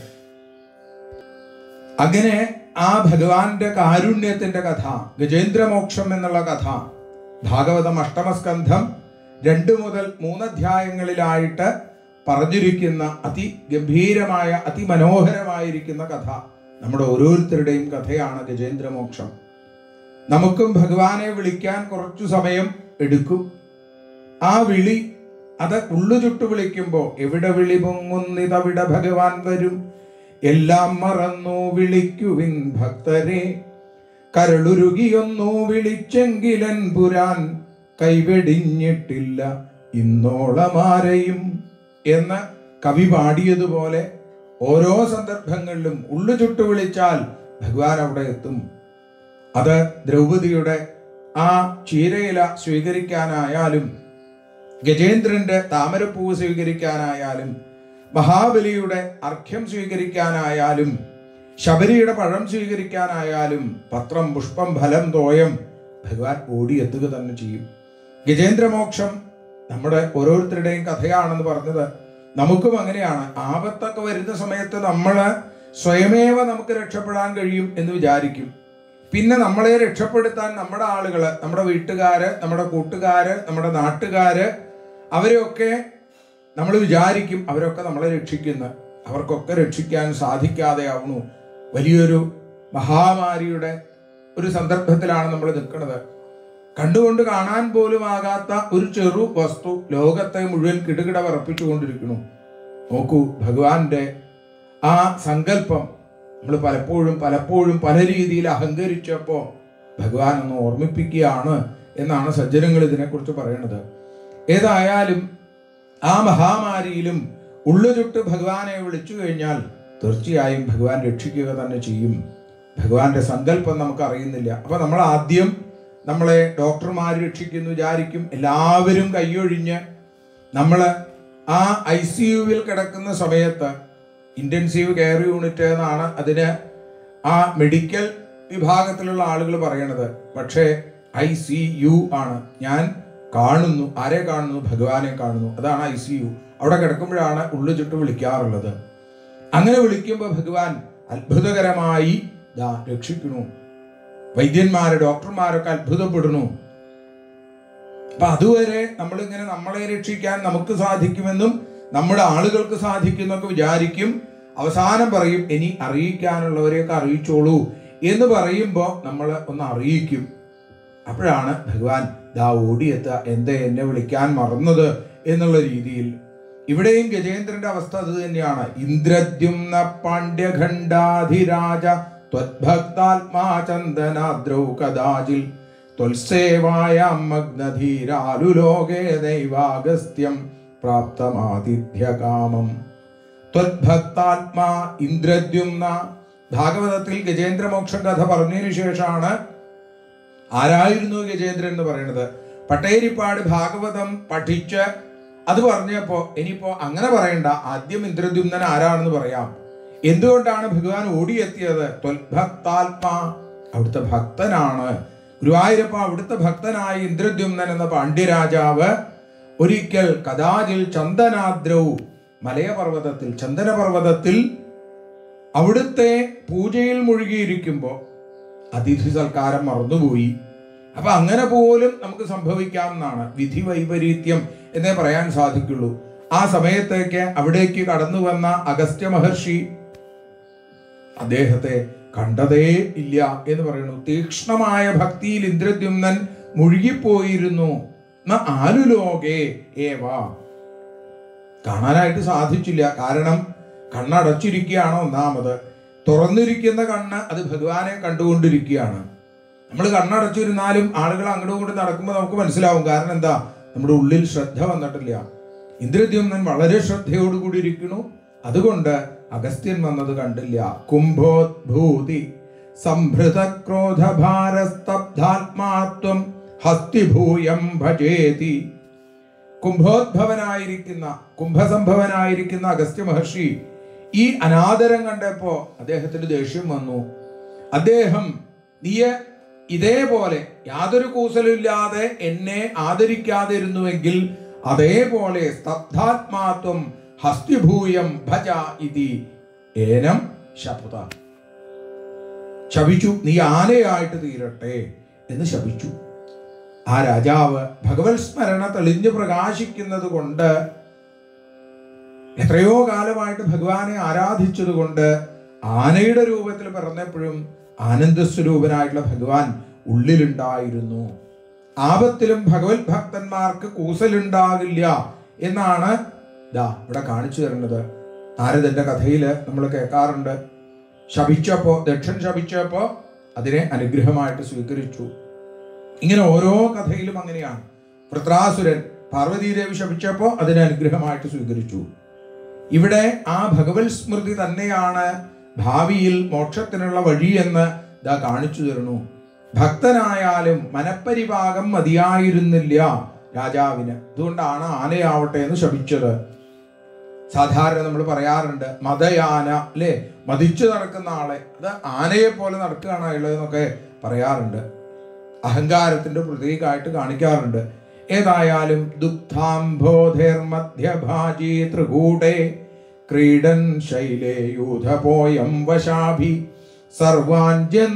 അങ്ങനെ ആ ഭഗവാന്റെ കാരുണ്യത്തിന്റെ കഥ ഗജേന്ദ്രമോക്ഷം എന്നുള്ള കഥ ഭാഗവതം അഷ്ടമസ്കന്ധം രണ്ട് മുതൽ മൂന്നധ്യായങ്ങളിലായിട്ട് പറഞ്ഞിരിക്കുന്ന അതിഗംഭീരമായ അതിമനോഹരമായിരിക്കുന്ന കഥ നമ്മുടെ ഓരോരുത്തരുടെയും കഥയാണ് ഗജേന്ദ്രമോക്ഷം നമുക്കും ഭഗവാനെ വിളിക്കാൻ കുറച്ചു സമയം എടുക്കും ആ വിളി അത് ഉള്ളു ചുട്ടു വിളിക്കുമ്പോ എവിടെ വിളി പൊങ്ങുന്നിതവിടെ ഭഗവാൻ വരും എല്ലാം മറന്നു വിളിക്കുവിൻ ഭക്തരെ കരളുരുകിയൊന്നു വിളിച്ചെങ്കിലൻ പുരാൻ കൈവെടിഞ്ഞിട്ടില്ല ഇന്നോളമാരെയും എന്ന് കവി പാടിയതുപോലെ ഓരോ സന്ദർഭങ്ങളിലും ഉള്ളു ചുട്ടു വിളിച്ചാൽ ഭഗവാൻ അവിടെ എത്തും അത് ദ്രൗപദിയുടെ ആ ചീരയില സ്വീകരിക്കാനായാലും ഗജേന്ദ്രന്റെ താമരപ്പൂവ് സ്വീകരിക്കാനായാലും മഹാബലിയുടെ അർഘ്യം സ്വീകരിക്കാനായാലും ശബരിയുടെ പഴം സ്വീകരിക്കാനായാലും പത്രം പുഷ്പം ഫലം തോയം ഭഗവാൻ ഓടിയെത്തുക തന്നെ ചെയ്യും ഗജേന്ദ്രമോക്ഷം നമ്മുടെ ഓരോരുത്തരുടെയും കഥയാണെന്ന് പറഞ്ഞത് നമുക്കും അങ്ങനെയാണ് ആപത്തൊക്കെ വരുന്ന സമയത്ത് നമ്മൾ സ്വയമേവ നമുക്ക് രക്ഷപ്പെടാൻ കഴിയും എന്ന് വിചാരിക്കും പിന്നെ നമ്മളെ രക്ഷപ്പെടുത്താൻ നമ്മുടെ ആളുകള് നമ്മുടെ വീട്ടുകാര് നമ്മുടെ കൂട്ടുകാര് നമ്മുടെ നാട്ടുകാര് അവരെയൊക്കെ നമ്മൾ വിചാരിക്കും അവരൊക്കെ നമ്മളെ രക്ഷിക്കുന്ന അവർക്കൊക്കെ രക്ഷിക്കാൻ സാധിക്കാതെ ആവണു വലിയൊരു മഹാമാരിയുടെ ഒരു സന്ദർഭത്തിലാണ് നമ്മൾ നിൽക്കുന്നത് കണ്ടുകൊണ്ട് കാണാൻ പോലും ആകാത്ത ഒരു ചെറു വസ്തു ലോകത്തെ മുഴുവൻ കിടുകിട വിറപ്പിച്ചുകൊണ്ടിരിക്കുന്നു നോക്കൂ ഭഗവാന്റെ ആ സങ്കല്പം നമ്മൾ പലപ്പോഴും പലപ്പോഴും പല രീതിയിൽ അഹങ്കരിച്ചപ്പോൾ ഭഗവാൻ ഒന്ന് ഓർമ്മിപ്പിക്കുകയാണ് എന്നാണ് സജ്ജനങ്ങൾ ഇതിനെക്കുറിച്ച് പറയുന്നത് ഏതായാലും ആ മഹാമാരിയിലും ഉള്ളുചുട്ട് ഭഗവാനെ വിളിച്ചു കഴിഞ്ഞാൽ തീർച്ചയായും ഭഗവാൻ രക്ഷിക്കുക തന്നെ ചെയ്യും ഭഗവാന്റെ സങ്കല്പം നമുക്ക് അറിയുന്നില്ല അപ്പൊ നമ്മൾ ആദ്യം നമ്മളെ ഡോക്ടർമാർ രക്ഷിക്കുന്നു വിചാരിക്കും എല്ലാവരും കൈയൊഴിഞ്ഞ് നമ്മൾ ആ ഐ സി യുവിൽ കിടക്കുന്ന സമയത്ത് ഇന്റൻസീവ് കെയർ യൂണിറ്റ് എന്നാണ് അതിന് ആ മെഡിക്കൽ വിഭാഗത്തിലുള്ള ആളുകൾ പറയണത് പക്ഷേ ഐ സി യു ആണ് ഞാൻ കാണുന്നു ആരെ കാണുന്നു ഭഗവാനെ കാണുന്നു അതാണ് ഐ സി യു അവിടെ കിടക്കുമ്പോഴാണ് ഉള്ളു ചുട്ട് വിളിക്കാറുള്ളത് അങ്ങനെ വിളിക്കുമ്പോൾ ഭഗവാൻ അത്ഭുതകരമായി ദാ രക്ഷിക്കണു വൈദ്യന്മാര് ഡോക്ടർമാരൊക്കെ അത്ഭുതപ്പെടുന്നു അപ്പൊ അതുവരെ നമ്മളിങ്ങനെ നമ്മളെ രക്ഷിക്കാൻ നമുക്ക് സാധിക്കുമെന്നും നമ്മുടെ ആളുകൾക്ക് സാധിക്കുമെന്നൊക്കെ വിചാരിക്കും അവസാനം പറയും ഇനി അറിയിക്കാനുള്ളവരെയൊക്കെ അറിയിച്ചോളൂ എന്ന് പറയുമ്പോൾ നമ്മൾ ഒന്ന് അറിയിക്കും അപ്പോഴാണ് ഭഗവാൻ ദാ ഓടിയെത്ത എന്തേ എന്നെ വിളിക്കാൻ മറന്നത് എന്നുള്ള രീതിയിൽ ഇവിടെയും ഗജേന്ദ്രന്റെ അവസ്ഥ അത് തന്നെയാണ് ഇന്ദ്രദ്യുമ്ന പാണ്ഡ്യഖണ്ഡാധിരാജ ത്വദ്ഭക്താത്മാ ചന്ദനാദ്രൗ കദാചിൽ ത്വൽസേവായാം മഗ്നധീരാലുലോകേ ദൈവാഗസ്ത്യം പ്രാപ്തമാതിഥ്യകാമം ത്വദ്ഭക്താത്മാ ഇന്ദ്രദ്യുമ്ന ഭാഗവതത്തിൽ ഗജേന്ദ്രമോക്ഷ കഥ പറഞ്ഞതിന് ശേഷമാണ് ആരായിരുന്നു ഗജേന്ദ്രൻ എന്ന് പറയുന്നത് പട്ടേരിപ്പാട് ഭാഗവതം പഠിച്ച് അത് പറഞ്ഞപ്പോ ഇനിയിപ്പോ അങ്ങനെ പറയണ്ട ആദ്യം ഇന്ദ്രദ്യുമ്നൻ ആരാണെന്ന് പറയാം എന്തുകൊണ്ടാണ് ഭഗവാൻ ഓടിയെത്തിയത് ത്വൽഭക്താത്മാ അവിടുത്തെ ഭക്തനാണ് ഗുരുവായൂരപ്പ അവിടുത്തെ ഭക്തനായ ഇന്ദ്രദ്യുമ്നൻ എന്ന പാണ്ഡ്യരാജാവ് ഒരിക്കൽ കഥാചിൽ ചന്ദനാദ്രൗ മലയപർവ്വതത്തിൽ ചന്ദനപർവ്വതത്തിൽ അവിടുത്തെ പൂജയിൽ മുഴുകിയിരിക്കുമ്പോൾ അതിഥി സൽക്കാരം മറന്നുപോയി അപ്പൊ അങ്ങനെ പോലും നമുക്ക് സംഭവിക്കാമെന്നാണ് വിധി വൈപരീത്യം എന്നേ പറയാൻ സാധിക്കുള്ളൂ ആ സമയത്തേക്ക് അവിടേക്ക് കടന്നു വന്ന അഗസ്ത്യ മഹർഷി അദ്ദേഹത്തെ കണ്ടതേ ഇല്ല എന്ന് പറയുന്നു തീക്ഷ്ണമായ ഭക്തിയിൽ ഇന്ദ്രദ്യുമ്നൻ മുഴുകിപ്പോയിരുന്നു ന ആലുലോകേ ഏവ കാണാനായിട്ട് സാധിച്ചില്ല കാരണം കണ്ണടച്ചിരിക്കുകയാണ് ഒന്നാമത് തുറന്നിരിക്കുന്ന കണ്ണ് അത് ഭഗവാനെ കണ്ടുകൊണ്ടിരിക്കുകയാണ് നമ്മൾ കണ്ണടച്ചിരുന്നാലും ആളുകൾ അങ്ങോട്ടും ഇങ്ങോട്ടും നടക്കുമ്പോൾ നമുക്ക് മനസ്സിലാവും കാരണം എന്താ നമ്മുടെ ഉള്ളിൽ ശ്രദ്ധ വന്നിട്ടില്ല ഇന്ദ്രദ്യുമ്നൻ വളരെ ശ്രദ്ധയോടുകൂടി ഇരിക്കുന്നു അതുകൊണ്ട് അഗസ്ത്യൻ വന്നത് കണ്ടില്ല കുംഭോദ്ഭൂതി സംഭൃത ക്രോധഭാരസ്തബ്ധാത്മാത്വം ഹസ്തിഭൂയം ഭജേതി കുംഭോദ്ഭവനായിരിക്കുന്ന കുംഭസംഭവനായിരിക്കുന്ന അഗസ്ത്യ മഹർഷി ഈ അനാദരം കണ്ടപ്പോ അദ്ദേഹത്തിന് ദേഷ്യം വന്നു അദ്ദേഹം നീയ ഇതേപോലെ യാതൊരു കൂസലില്ലാതെ എന്നെ ആദരിക്കാതിരുന്നുവെങ്കിൽ അതേപോലെ സ്തബ്ധാത്മാത്വം ഹസ്തിഭൂയം ഭജ ഇതി ഏനം ശപുത ശപിച്ചു നീ ആനയായിട്ട് തീരട്ടെ എന്ന് ശപിച്ചു ആ രാജാവ് ഭഗവത് സ്മരണ തെളിഞ്ഞു പ്രകാശിക്കുന്നത് കൊണ്ട് എത്രയോ കാലമായിട്ട് ഭഗവാനെ ആരാധിച്ചത് കൊണ്ട് ആനയുടെ രൂപത്തിൽ പിറന്നപ്പോഴും ആനന്ദസ്വരൂപനായിട്ടുള്ള ഭഗവാൻ ഉള്ളിലുണ്ടായിരുന്നു ആപത്തിലും ഭഗവത് ഭക്തന്മാർക്ക് കൂസലുണ്ടാകില്ല എന്നാണ് ദാ ഇവിടെ കാണിച്ചു തരുന്നത് നാരദന്റെ കഥയില് നമ്മൾ കേൾക്കാറുണ്ട് ശപിച്ചപ്പോ ദക്ഷൻ ശപിച്ചപ്പോ അതിനെ അനുഗ്രഹമായിട്ട് സ്വീകരിച്ചു ഇങ്ങനെ ഓരോ കഥയിലും അങ്ങനെയാണ് വൃത്രാസുരൻ പാർവതീദേവി ശപിച്ചപ്പോ അതിനെ അനുഗ്രഹമായിട്ട് സ്വീകരിച്ചു ഇവിടെ ആ ഭഗവത് സ്മൃതി തന്നെയാണ് ഭാവിയിൽ മോക്ഷത്തിനുള്ള വഴിയെന്ന് ഇതാ കാണിച്ചു തരുന്നു ഭക്തനായാലും മനപ്പരിഭാഗം മതിയായിരുന്നില്ല രാജാവിന് അതുകൊണ്ടാണ് ആനയാവട്ടെ എന്ന് ശപിച്ചത് സാധാരണ നമ്മൾ പറയാറുണ്ട് മതയാന അല്ലേ മതിച്ചു നടക്കുന്ന ആളെ അത് ആനയെ പോലെ നടക്കുകയാണ് ഉള്ളതെന്നൊക്കെ പറയാറുണ്ട് അഹങ്കാരത്തിന്റെ പ്രതീകമായിട്ട് കാണിക്കാറുണ്ട് ഏതായാലും ദുഗ്ധാംബോധേർമധ്യഭാജി ത്രികൂടേ ക്രീഡൻ ശൈലേ യൂഥപോയം വശാഭി സർവാൻ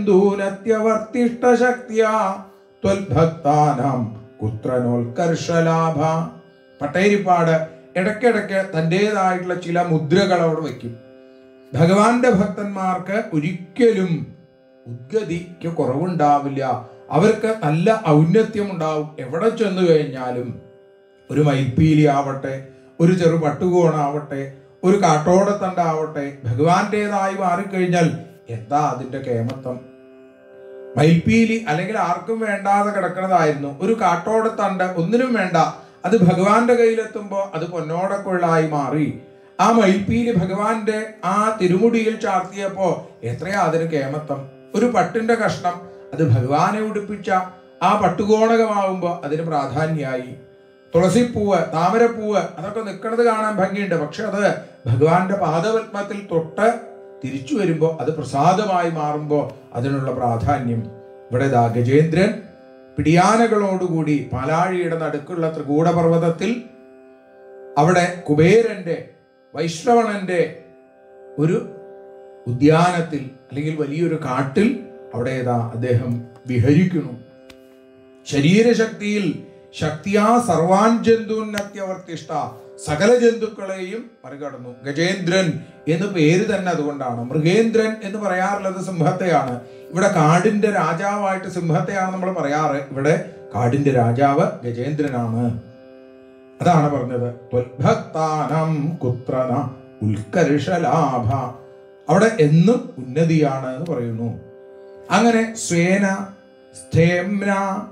ജന്തൂനത്യവർത്തിഷ്ടശക്തിയാ ത്വൽഭക്താനാം കുത്രനോത്കർഷലാഭ പട്ടേരിപ്പാട് ഇടയ്ക്കിടയ്ക്ക് തൻ്റെതായിട്ടുള്ള ചില മുദ്രകൾ അവിടെ വയ്ക്കും ഭഗവാന്റെ ഭക്തന്മാർക്ക് ഒരിക്കലും ഉദ്ഗതിക്ക് കുറവുണ്ടാവില്ല അവർക്ക് നല്ല ഔന്നത്യം ഉണ്ടാവും എവിടെ ചെന്നു കഴിഞ്ഞാലും ഒരു മയിൽപ്പീലി ആവട്ടെ ഒരു ചെറു പട്ടുകോണാവട്ടെ ഒരു കാട്ടോടത്തണ്ടാവട്ടെ ഭഗവാന്റേതായി മാറിക്കഴിഞ്ഞാൽ എന്താ അതിന്റെ കേമത്വം മയിൽപ്പീലി അല്ലെങ്കിൽ ആർക്കും വേണ്ടാതെ കിടക്കുന്നതായിരുന്നു ഒരു കാട്ടോടത്തണ്ട് ഒന്നിനും വേണ്ട അത് ഭഗവാന്റെ കയ്യിലെത്തുമ്പോൾ അത് പൊന്നോടക്കൊള്ളായി മാറി ആ മയിൽപ്പീലി ഭഗവാന്റെ ആ തിരുമുടിയിൽ ചാർത്തിയപ്പോ എത്രയാ അതിന് കേമത്വം ഒരു പട്ടിന്റെ കഷ്ണം അത് ഭഗവാനെ ഉടുപ്പിച്ച ആ പട്ടുകോണകമാവുമ്പോൾ അതിന് പ്രാധാന്യമായി തുളസിപ്പൂവ് താമരപ്പൂവ് അതൊക്കെ നിൽക്കുന്നത് കാണാൻ ഭംഗിയുണ്ട് പക്ഷെ അത് ഭഗവാന്റെ പാദപത്മത്തിൽ തൊട്ട് തിരിച്ചു വരുമ്പോൾ അത് പ്രസാദമായി മാറുമ്പോൾ അതിനുള്ള പ്രാധാന്യം ഇവിടെ ദാ ഗജേന്ദ്രൻ പിടിയാനകളോടുകൂടി പാലാഴിയുടെ നടുക്കുള്ള ത്രികൂടപർവ്വതത്തിൽ അവിടെ കുബേരന്റെ വൈശ്രവണന്റെ ഒരു ഉദ്യാനത്തിൽ അല്ലെങ്കിൽ വലിയൊരു കാട്ടിൽ അവിടെ ഏതാ അദ്ദേഹം വിഹരിക്കുന്നു ശരീരശക്തിയിൽ ശക്തിയാ സർവാൻ ജന്തുന്നത്യവർത്തിഷ്ട സകല ജന്തുക്കളെയും മറികടന്നു ഗജേന്ദ്രൻ എന്ന് പേര് തന്നെ അതുകൊണ്ടാണ് മൃഗേന്ദ്രൻ എന്ന് പറയാറുള്ളത് സിംഹത്തെയാണ് ഇവിടെ കാടിന്റെ രാജാവായിട്ട് സിംഹത്തെയാണ് നമ്മൾ പറയാറ് ഇവിടെ കാടിന്റെ രാജാവ് ഗജേന്ദ്രനാണ് അതാണ് പറഞ്ഞത് ത്വൽഭക്താനം കുത്രന ഉത്കർഷലാഭ അവിടെ എന്നും ഉന്നതിയാണ് എന്ന് പറയുന്നു അങ്ങനെ സ്വേന സ്ഥേമ്ന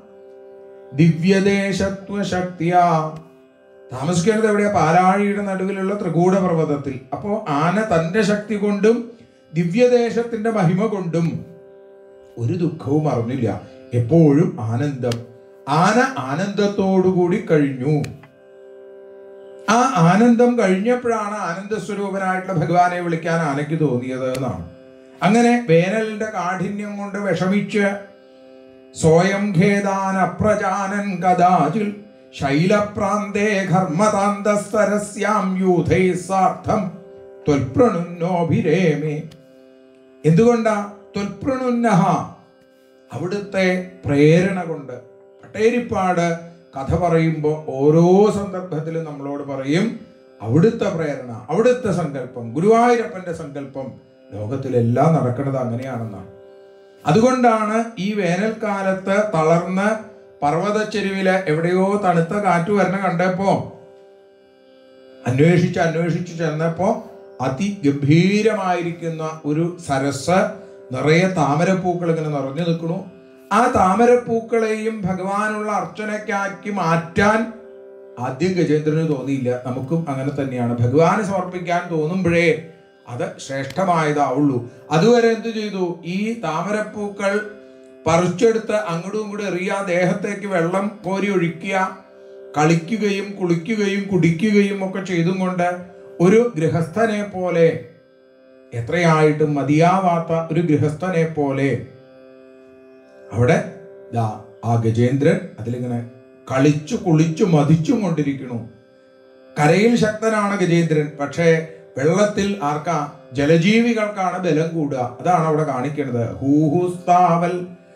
ദിവ്യദേശത്വശക്തിയ താമസിക്കേണ്ടത് എവിടെയാ പാലാഴിയുടെ നടുവിലുള്ള ത്രികൂട പർവ്വതത്തിൽ അപ്പോ ആന തന്റെ ശക്തി കൊണ്ടും ദിവ്യദേശത്തിന്റെ മഹിമ കൊണ്ടും ഒരു ദുഃഖവും അറിഞ്ഞില്ല എപ്പോഴും ആനന്ദം ആന ആനന്ദത്തോടുകൂടി കഴിഞ്ഞു ആ ആനന്ദം കഴിഞ്ഞപ്പോഴാണ് ആനന്ദ സ്വരൂപനായിട്ടുള്ള ഭഗവാനെ വിളിക്കാൻ ആനയ്ക്ക് തോന്നിയത് എന്നാണ് അങ്ങനെ വേനലിന്റെ കാഠിന്യം കൊണ്ട് വിഷമിച്ച് സ്വയം ഖേദാൻ അപ്രജാനൻ കഥാചിൽ ശൈലപ്രാന്തേ ഘർമ്മതാന്തസ്തരസ്യാം യൂഥൈ സാർത്ഥം ത്വൽപ്രണുന്നോഭിരേമേ എന്തുകൊണ്ടാ ത്വൽപ്രണുന്നഹ അവിടുത്തെ പ്രേരണ കൊണ്ട് പട്ടേരിപ്പാട് കഥ പറയുമ്പോൾ ഓരോ സന്ദർഭത്തിലും നമ്മളോട് പറയും അവിടുത്തെ പ്രേരണ അവിടുത്തെ സങ്കല്പം ഗുരുവായൂരപ്പന്റെ സങ്കല്പം ലോകത്തിലെല്ലാം നടക്കുന്നത് അങ്ങനെയാണെന്നാണ് അതുകൊണ്ടാണ് ഈ വേനൽക്കാലത്ത് തളർന്ന് പർവ്വതച്ചെരുവില് എവിടെയോ തണുത്ത കാറ്റ് വരണ കണ്ടപ്പോ അന്വേഷിച്ച് അന്വേഷിച്ച് ചെന്നപ്പോ അതിഗംഭീരമായിരിക്കുന്ന ഒരു സരസ് നിറയെ താമരപ്പൂക്കൾ ഇങ്ങനെ നിറഞ്ഞു നിൽക്കണു ആ താമരപ്പൂക്കളെയും ഭഗവാനുള്ള അർച്ചനയ്ക്കാക്കി മാറ്റാൻ ആദ്യം ഗജേന്ദ്രന് തോന്നിയില്ല നമുക്കും അങ്ങനെ തന്നെയാണ് ഭഗവാന് സമർപ്പിക്കാൻ തോന്നുമ്പോഴേ അത് ശ്രേഷ്ഠമായതാവുള്ളൂ അതുവരെ എന്തു ചെയ്തു ഈ താമരപ്പൂക്കൾ പറിച്ചെടുത്ത് അങ്ങോട്ടും ഇങ്ങോട്ടും എറിയ ദേഹത്തേക്ക് വെള്ളം കോരി ഒഴിക്കുക കളിക്കുകയും കുളിക്കുകയും കുടിക്കുകയും ഒക്കെ ചെയ്തും കൊണ്ട് ഒരു ഗൃഹസ്ഥനെ പോലെ എത്രയായിട്ടും മതിയാവാത്ത ഒരു ഗൃഹസ്ഥനെ പോലെ അവിടെ ദാ ആ ഗജേന്ദ്രൻ അതിലിങ്ങനെ കളിച്ചു കുളിച്ചു മതിച്ചും കൊണ്ടിരിക്കണു കരയിൽ ശക്തനാണ് ഗജേന്ദ്രൻ പക്ഷേ വെള്ളത്തിൽ ആർക്കാ ജലജീവികൾക്കാണ് ബലം കൂടുക അതാണ് അവിടെ കാണിക്കുന്നത് ഹൂഹുസ്താവൽ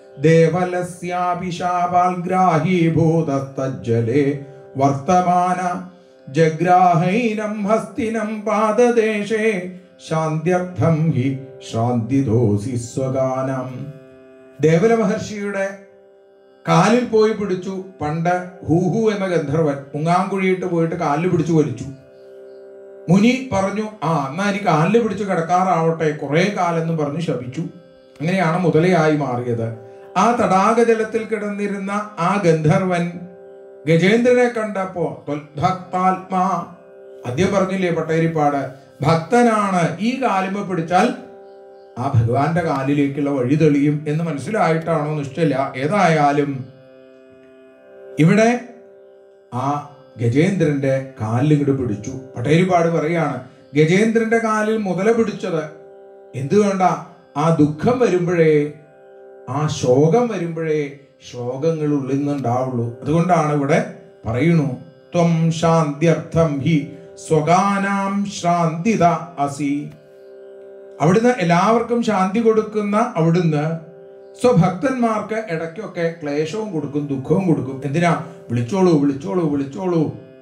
ദേവലസ്യാപിശാപാൽഗ്രാഹീഭൂതസ്തജ്ജലേ വർത്തമാന ജഗ്രാഹൈനം ഹസ്തിനം പാദദേശേ ശാന്ത്യർത്ഥം ഹി ശ്രാന്തിദോസി സ്വഗാനം ദേവല മഹർഷിയുടെ കാലിൽ പോയി പിടിച്ചു പണ്ട് ഹൂഹു എന്ന ഗന്ധർവൻ മുങ്ങാങ്കുഴിയിട്ട് പോയിട്ട് കാലിൽ പിടിച്ചു വലിച്ചു മുനി പറഞ്ഞു ആ എന്നാ എനിക്ക് കാലിൽ പിടിച്ച് കിടക്കാറാവട്ടെ കുറെ കാലെന്ന് പറഞ്ഞു ശപിച്ചു അങ്ങനെയാണ് മുതലയായി മാറിയത് ആ തടാകജലത്തിൽ കിടന്നിരുന്ന ആ ഗന്ധർവൻ ഗജേന്ദ്രനെ കണ്ടപ്പോ ഭക്താത്മാ ആദ്യം പറഞ്ഞില്ലേ പട്ടേരിപ്പാട് ഭക്തനാണ് ഈ കാലുമ്പ പിടിച്ചാൽ ആ ഭഗവാന്റെ കാലിലേക്കുള്ള വഴി തെളിയും എന്ന് മനസ്സിലായിട്ടാണോ നിശ്ചയില്ല ഏതായാലും ഇവിടെ ആ ഗജേന്ദ്രന്റെ കാലിൽ ഇങ്ങോട്ട് പിടിച്ചു പട്ടേരിപ്പാട് പറയാണ് ഗജേന്ദ്രന്റെ കാലിൽ മുതല പിടിച്ചത് എന്തുകൊണ്ട ആ ദുഃഖം വരുമ്പോഴേ ആ ശോകം വരുമ്പോഴേ ശ്ലോകങ്ങൾ ഉള്ളിൽ നിന്നുണ്ടാവുള്ളൂ അതുകൊണ്ടാണ് ഇവിടെ പറയണു ത്വം ശാന്ത്യർത്ഥം ഹി സ്വഗാനാം ശ്രാന്തിത അസി അവിടുന്ന് എല്ലാവർക്കും ശാന്തി കൊടുക്കുന്ന അവിടുന്ന് സ്വഭക്തന്മാർക്ക് ഇടയ്ക്കൊക്കെ ക്ലേശവും കൊടുക്കും ദുഃഖവും കൊടുക്കും എന്തിനാ വിളിച്ചോളൂ വിളിച്ചോളൂ വിളിച്ചോളൂ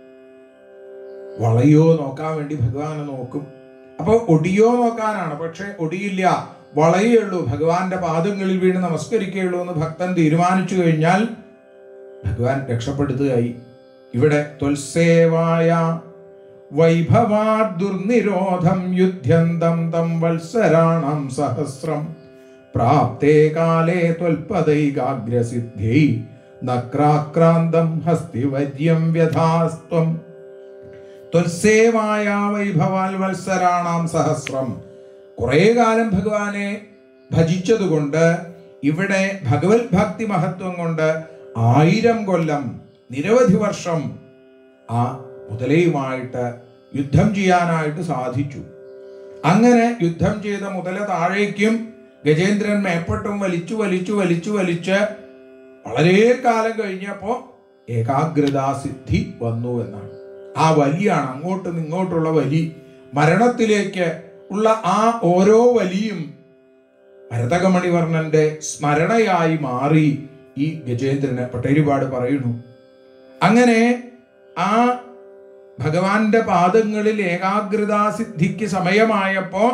വളയോ നോക്കാൻ വേണ്ടി ഭഗവാനെ നോക്കും അപ്പൊ ഒടിയോ നോക്കാനാണ് പക്ഷെ ഒടിയില്ല വളയുള്ളൂ ഭഗവാന്റെ പാദങ്ങളിൽ വീണ് നമസ്കരിക്കുകയുള്ളൂ എന്ന് ഭക്തൻ തീരുമാനിച്ചു കഴിഞ്ഞാൽ ഭഗവാൻ രക്ഷപ്പെടുത്തുകയായി ഇവിടെ ത്വൽസേവായ വൈഭവാത് ദുർനിരോധം യുദ്ധ്യന്തം തം വത്സരാണം സഹസ്രം പ്രാപ്തേ കാലേ ത്വൽപദൈകാഗ്രസിദ്ധ്യൈ നക്രാക്രാന്തം ഹസ്തിവര്യം വ്യഥാസ്ത്വം ത്വൽസേവായ വൈഭവാൽ വത്സരാണാം സഹസ്രം കുറെ കാലം ഭഗവാനെ ഭജിച്ചതുകൊണ്ട് ഇവിടെ ഭഗവത് ഭക്തി മഹത്വം കൊണ്ട് ആയിരം കൊല്ലം നിരവധി വർഷം ആ മുതലയുമായിട്ട് യുദ്ധം ചെയ്യാനായിട്ട് സാധിച്ചു അങ്ങനെ യുദ്ധം ചെയ്ത മുതല താഴേക്കും ഗജേന്ദ്രൻ മേപ്പട്ടും വലിച്ചു വലിച്ചു വലിച്ചു വലിച്ച് വളരെ കാലം കഴിഞ്ഞപ്പോ ഏകാഗ്രതാസിദ്ധി വന്നു എന്നാണ് ആ വലിയാണ് അങ്ങോട്ടും ഇങ്ങോട്ടുള്ള വലി മരണത്തിലേക്ക് ഉള്ള ആ ഓരോ വലിയും ഭരതകമണിവർണ്ണന്റെ സ്മരണയായി മാറി ഈ ഗജേന്ദ്രന് പട്ടേരിപാട് പറയുന്നു അങ്ങനെ ആ ഭഗവാന്റെ പാദങ്ങളിൽ ഏകാഗ്രതാസിദ്ധിക്ക് സമയമായപ്പോ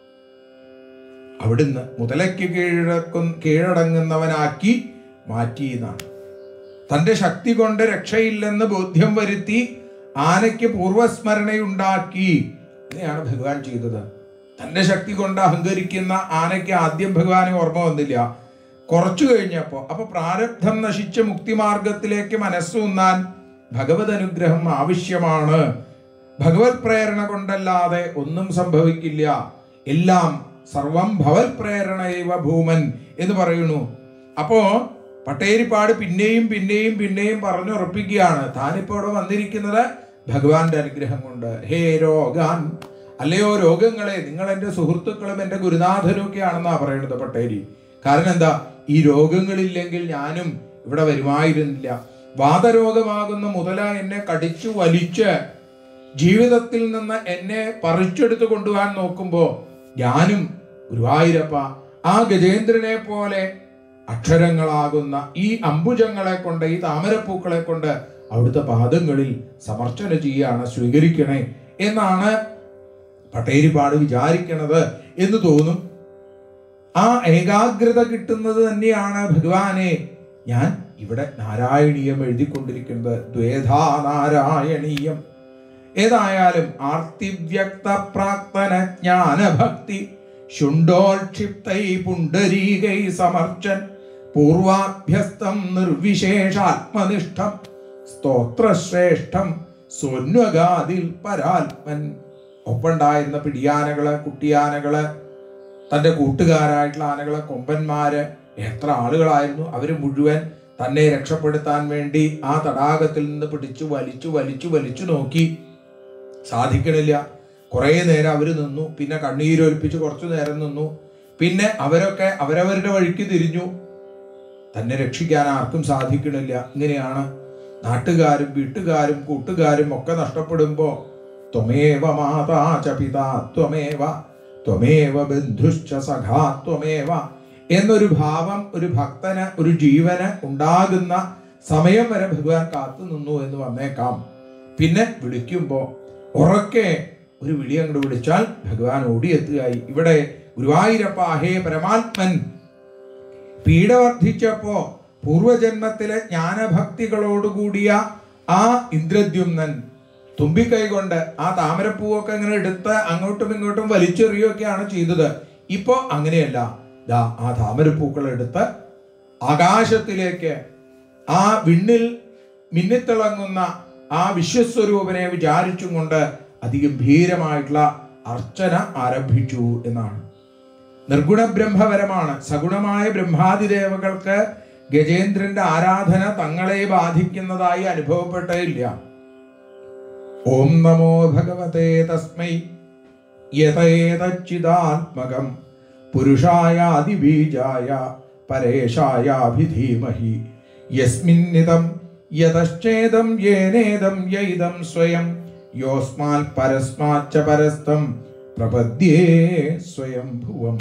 അവിടുന്ന് മുതലയ്ക്ക് കീഴടക്കും കീഴടങ്ങുന്നവനാക്കി മാറ്റിയെന്നാണ് തന്റെ ശക്തി കൊണ്ട് രക്ഷയില്ലെന്ന് ബോധ്യം വരുത്തി ആനയ്ക്ക് പൂർവസ്മരണയുണ്ടാക്കി ഇങ്ങനെയാണ് ഭഗവാൻ ചെയ്തത് തന്റെ ശക്തി കൊണ്ട് അഹങ്കരിക്കുന്ന ആനയ്ക്ക് ആദ്യം ഭഗവാന് ഓർമ്മ വന്നില്ല കുറച്ചു കഴിഞ്ഞപ്പോ അപ്പൊ പ്രാരബ്ധം നശിച്ച മുക്തിമാർഗത്തിലേക്ക് മനസ്സൂന്നാൻ ഭഗവത് അനുഗ്രഹം ആവശ്യമാണ് ഭഗവത് പ്രേരണ കൊണ്ടല്ലാതെ ഒന്നും സംഭവിക്കില്ല എല്ലാം സർവം ഭവത് പ്രേരണയവ ഭൂമൻ എന്ന് പറയുന്നു അപ്പോ പട്ടേരിപ്പാട് പിന്നെയും പിന്നെയും പിന്നെയും പറഞ്ഞുറപ്പിക്കുകയാണ് താനിപ്പോ ഇവിടെ വന്നിരിക്കുന്നത് ഭഗവാന്റെ അനുഗ്രഹം കൊണ്ട് ഹേ രോഗാൻ അല്ലയോ രോഗങ്ങളെ നിങ്ങൾ എൻ്റെ സുഹൃത്തുക്കളും എൻ്റെ ഗുരുനാഥനും ഒക്കെയാണെന്നാ പറയുന്നത് പട്ടേരി കാരണം എന്താ ഈ രോഗങ്ങളില്ലെങ്കിൽ ഞാനും ഇവിടെ വരുമായിരുന്നില്ല വാതരോഗമാകുന്ന മുതല എന്നെ കടിച്ചു വലിച്ച് ജീവിതത്തിൽ നിന്ന് എന്നെ പറിച്ചെടുത്ത് കൊണ്ടുപോകാൻ നോക്കുമ്പോ ഞാനും ഗുരുവായൂരപ്പ ആ ഗജേന്ദ്രനെ പോലെ അക്ഷരങ്ങളാകുന്ന ഈ അംബുജങ്ങളെ കൊണ്ട് ഈ താമരപ്പൂക്കളെ കൊണ്ട് അവിടുത്തെ പാദങ്ങളിൽ സമർച്ചന ചെയ്യാണ് സ്വീകരിക്കണേ എന്നാണ് പട്ടേരിപ്പാട് വിചാരിക്കണത് എന്ന് തോന്നും ആ ഏകാഗ്രത കിട്ടുന്നത് തന്നെയാണ് ഭഗവാനെ ഞാൻ ഇവിടെ നാരായണീയം എഴുതിക്കൊണ്ടിരിക്കുന്നത് ദ്വേധാ നാരായണീയം ഏതായാലും ആർത്തിവ്യക്ത പ്രാക്തന ജ്ഞാനഭക്തി ശുണ്ടോൽക്ഷിപ്തൈ പുണ്ടരീകൈ സമർച്ചൻ പൂർവാഭ്യസ്തം നിർവിശേഷാത്മനിഷ്ഠം സ്തോത്രശ്രേഷ്ഠം സ്വന്വഗാതിൽ പരാത്മൻ ഒപ്പുണ്ടായിരുന്ന പിടിയാനകള് കുട്ടിയാനകള് തന്റെ കൂട്ടുകാരായിട്ടുള്ള ആനകളെ കൊമ്പന്മാര് എത്ര ആളുകളായിരുന്നു അവര് മുഴുവൻ തന്നെ രക്ഷപ്പെടുത്താൻ വേണ്ടി ആ തടാകത്തിൽ നിന്ന് പിടിച്ചു വലിച്ചു വലിച്ചു വലിച്ചു നോക്കി സാധിക്കണില്ല കുറേ നേരം അവര് നിന്നു പിന്നെ കണ്ണീരൊലിപ്പിച്ച് കുറച്ചു നേരം നിന്നു പിന്നെ അവരൊക്കെ അവരവരുടെ വഴിക്ക് തിരിഞ്ഞു തന്നെ രക്ഷിക്കാൻ ആർക്കും സാധിക്കണില്ല ഇങ്ങനെയാണ് നാട്ടുകാരും വീട്ടുകാരും കൂട്ടുകാരും ഒക്കെ നഷ്ടപ്പെടുമ്പോ ത്വമേവ മാതാ ച പിതാ ത്വമേവ ത്വമേവ ബന്ധുശ്ച സഖാ ത്വമേവ എന്നൊരു ഭാവം ഒരു ഭക്തന് ഒരു ജീവന് ഉണ്ടാകുന്ന സമയം വരെ ഭഗവാൻ കാത്തു നിന്നു എന്ന് വന്നേക്കാം പിന്നെ വിളിക്കുമ്പോ ഉറക്കെ ഒരു വിളി അങ്ങോട്ട് വിളിച്ചാൽ ഭഗവാൻ ഓടിയെത്തുകയായി ഇവിടെ ഗുരുവായൂരപ്പ ഹേ പരമാത്മൻ പീഡ വർദ്ധിച്ചപ്പോ പൂർവജന്മത്തിലെ ജ്ഞാനഭക്തികളോടുകൂടിയ ആ ഇന്ദ്രദ്യുമ്നൻ തുമ്പിക്കൈ കൊണ്ട് ആ താമരപ്പൂവൊക്കെ ഇങ്ങനെ എടുത്ത് അങ്ങോട്ടും ഇങ്ങോട്ടും വലിച്ചെറിയുകയൊക്കെയാണ് ചെയ്തത് ഇപ്പോ അങ്ങനെയല്ല ദാ ആ താമരപ്പൂക്കൾ എടുത്ത് ആകാശത്തിലേക്ക് ആ വിണ്ണിൽ മിന്നിത്തിളങ്ങുന്ന ആ വിശ്വസ്വരൂപനെ വിചാരിച്ചും കൊണ്ട് അതിഗംഭീരമായിട്ടുള്ള അർച്ചന ആരംഭിച്ചു എന്നാണ് നിർഗുണ ബ്രഹ്മപരമാണ് സഗുണമായ ബ്രഹ്മാതിദേവകൾക്ക് ഗജേന്ദ്രന്റെ ആരാധന തങ്ങളെ ബാധിക്കുന്നതായി അനുഭവപ്പെട്ടേയില്ല ഓം നമോ ഭഗവതേ തസ്മൈ യതേതച്ചിദാത്മകം പുരുഷായാദിബീജായ പരേശായാഭിധീമഹി യസ്മിന്നിതം യതശ്ചേദം യേനേദം യൈദം സ്വയം യോസ്മാൽ പരസ്മാച്ച പരസ്തം പ്രപദ്യേ സ്വയംഭുവം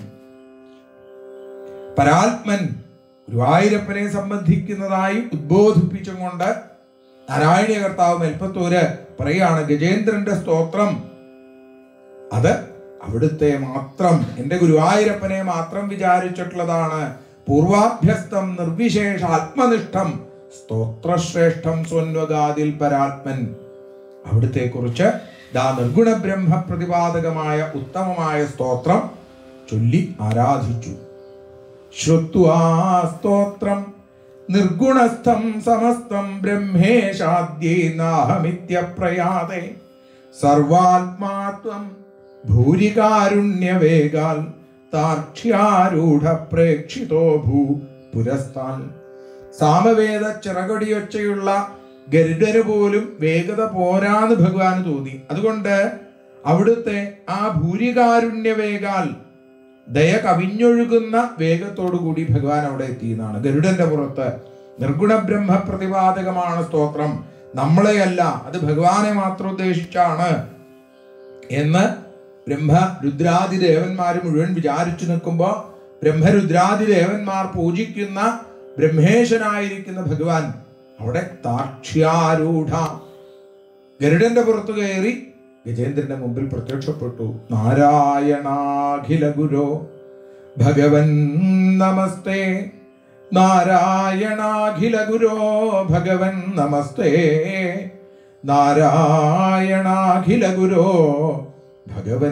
പരാത്മൻ ഗുരുവായൂരപ്പനെ സംബന്ധിക്കുന്നതായി ഉദ്ബോധിപ്പിച്ചും കൊണ്ട് നാരായണീയ കർത്താവ് മെൽപ്പത്തൂര് പറയാണ് ഗജേന്ദ്രന്റെ സ്തോത്രം അത് അവിടുത്തെ മാത്രം എൻ്റെ ഗുരുവായൂരപ്പനെ മാത്രം വിചാരിച്ചിട്ടുള്ളതാണ് പൂർവാഭ്യസ്തം നിർവിശേഷ ആത്മനിഷ്ഠം സ്തോത്രശ്രേഷ്ഠം സ്വന്വഗാതിൽ പരാത്മൻ അവിടുത്തെ കുറിച്ച് ദാ നിർഗുണ ബ്രഹ്മ പ്രതിപാദകമായ ഉത്തമമായ സ്തോത്രം ചൊല്ലി ആരാധിച്ചു ശ്രുത്വാ സ്തോത്രം നിർഗുണസ്ഥം സമസ്തം ബ്രഹ്മേശാദ്യേ നാഹമിത്യപ്രയാതെ സർവാത്മാത്വം ഭൂരികാരുണ്യവേഗാൽ താർക്ഷ്യാരൂഢ പ്രേക്ഷിതോ ഭൂ പുരസ്താൻ സാമവേദ ചിറകൊടിയൊച്ചയുള്ള ഗരുഡന് പോലും വേഗത പോരാന്ന് ഭഗവാന് തോന്നി അതുകൊണ്ട് അവിടുത്തെ ആ ഭൂരികാരുണ്യവേഗാൽ ദയ കവിഞ്ഞൊഴുകുന്ന വേഗത്തോടു കൂടി ഭഗവാൻ അവിടെ എത്തിയെന്നാണ് ഗരുഡന്റെ പുറത്ത് നിർഗുണ ബ്രഹ്മ പ്രതിപാദകമാണ് സ്തോത്രം നമ്മളെയല്ല അത് ഭഗവാനെ മാത്രം ഉദ്ദേശിച്ചാണ് എന്ന് ബ്രഹ്മ രുദ്രാദി ദേവന്മാർ മുഴുവൻ വിചാരിച്ചു നിൽക്കുമ്പോൾ ബ്രഹ്മരുദ്രാദി ദേവന്മാർ പൂജിക്കുന്ന ബ്രഹ്മേശനായിരിക്കുന്ന ഭഗവാൻ അവിടെ താക്ഷ്യാരൂഢ ഗരുഡന്റെ പുറത്തു കയറി ഗജേന്ദ്രന്റെ മുമ്പിൽ പ്രത്യക്ഷപ്പെട്ടു നാരായണാഖില ഗുരോ ഭഗവൻ നമസ്തേ നാരായണാഖില ഗുരോ ഭഗവൻ നമസ്തേ നാരായണാഖില ഗുരോ ഭഗവൻ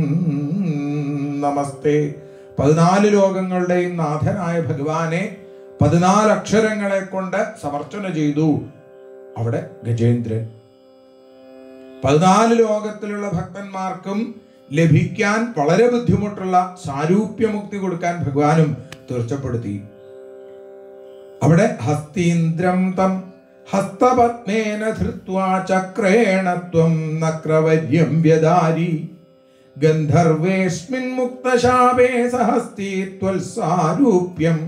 നമസ്തേ പതിനാല് ലോകങ്ങളുടെയും നാഥനായ ഭഗവാനെ പതിനാല് അക്ഷരങ്ങളെ കൊണ്ട് സമർച്ചന ചെയ്തു അവിടെ ഗജേന്ദ്രൻ പതിനാല് ലോകത്തിലുള്ള ഭക്തന്മാർക്കും ലഭിക്കാൻ വളരെ ബുദ്ധിമുട്ടുള്ള സാരൂപ്യമുക്തി കൊടുക്കാൻ ഭഗവാനും തീർച്ചപ്പെടുത്തി അവിടെ ഹസ്തീന്ദ്രം തം ഹസ്തപത്മേന ധൃത്വാ ചക്രേണ ത്വം നക്രവര്യം വ്യദാരി ഗന്ധർവേസ്മിൻ മുക്തശാപേ സഹസ്തി ത്വൽസാരൂപ്യം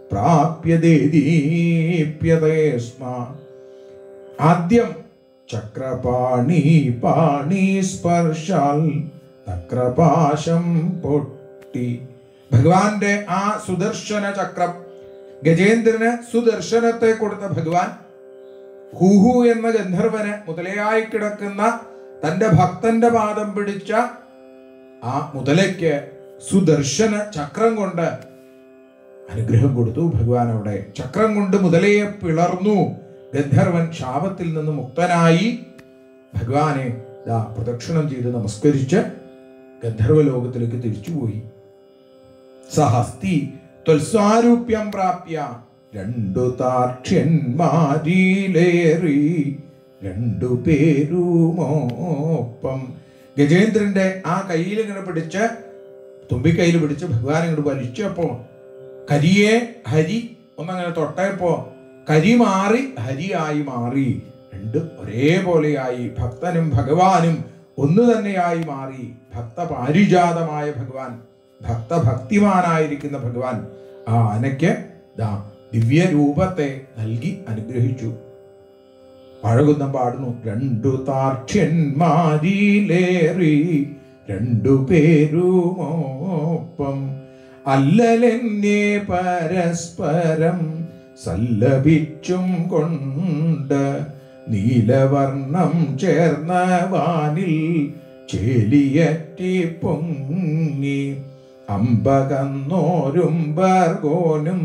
പ്രാപ്യതേ സ്മ ആദ്യം ചക്രപാണി പാണി സ്പർശാൽ നക്രപാശം പൊട്ടി ഭഗവാന്റെ ആ സുദർശന ചക്രം ഗജേന്ദ്രന് സുദർശനത്തെ കൊടുത്ത ഭഗവാൻ ഹൂഹു എന്ന ഗന്ധർവന് മുതലയായി കിടക്കുന്ന തന്റെ ഭക്തന്റെ പാദം പിടിച്ച ആ മുതലയ്ക്ക് സുദർശന ചക്രം കൊണ്ട് അനുഗ്രഹം കൊടുത്തു ഭഗവാൻ അവിടെ ചക്രം കൊണ്ട് മുതലയെ പിളർന്നു ഗന്ധർവൻ ശാപത്തിൽ നിന്ന് മുക്തനായി ഭഗവാനെ ദാ പ്രദക്ഷിണം ചെയ്ത് നമസ്കരിച്ച് ഗന്ധർവ ലോകത്തിലേക്ക് തിരിച്ചുപോയി സഹസ്തി ത്വൽസ്വാരൂപ്യം പ്രാപ്യ രണ്ടു താക്ഷ്യന്മാരിലേറി രണ്ടു പേരുമോപ്പം ഗജേന്ദ്രന്റെ ആ കയ്യിൽ ഇങ്ങനെ പിടിച്ച് തുമ്പിക്കൈയിൽ പിടിച്ച് ഭഗവാൻ ഇങ്ങോട്ട് വലിച്ചപ്പോ കരിയെ ഹരി ഒന്നങ്ങനെ തൊട്ടപ്പോ കരി മാറി ഹരിയായി മാറി രണ്ട് ഒരേപോലെയായി ഭക്തനും ഭഗവാനും ഒന്ന് തന്നെയായി മാറി ഭക്ത പാരിജാതമായ ഭഗവാൻ ഭക്തഭക്തിമാനായിരിക്കുന്ന ഭഗവാൻ ആ ആനയ്ക്ക് ദാ ദിവ്യ രൂപത്തെ നൽകി അനുഗ്രഹിച്ചു പഴകുന്നം പാടുന്നു രണ്ടു താക്ഷ്യന്മാരിലേറി രണ്ടു പേരുമോപ്പം അല്ലലെന്നെ പരസ്പരം സല്ലപിച്ചും കൊണ്ട് നീലവർണം ചേർന്ന വാനിൽ ചേലിയറ്റി പൊങ്ങി അമ്പകന്നോരും ബർഗോനും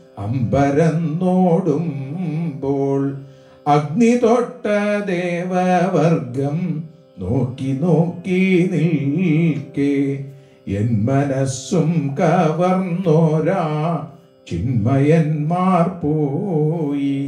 അമ്പരന്നോടുമ്പോൾ അഗ്നി തൊട്ട ദേവവർഗം നോക്കി നോക്കി നിൽക്കേ എൻ മനസ്സും കവർന്നോരാ ചിന്മയന്മാർ പോയി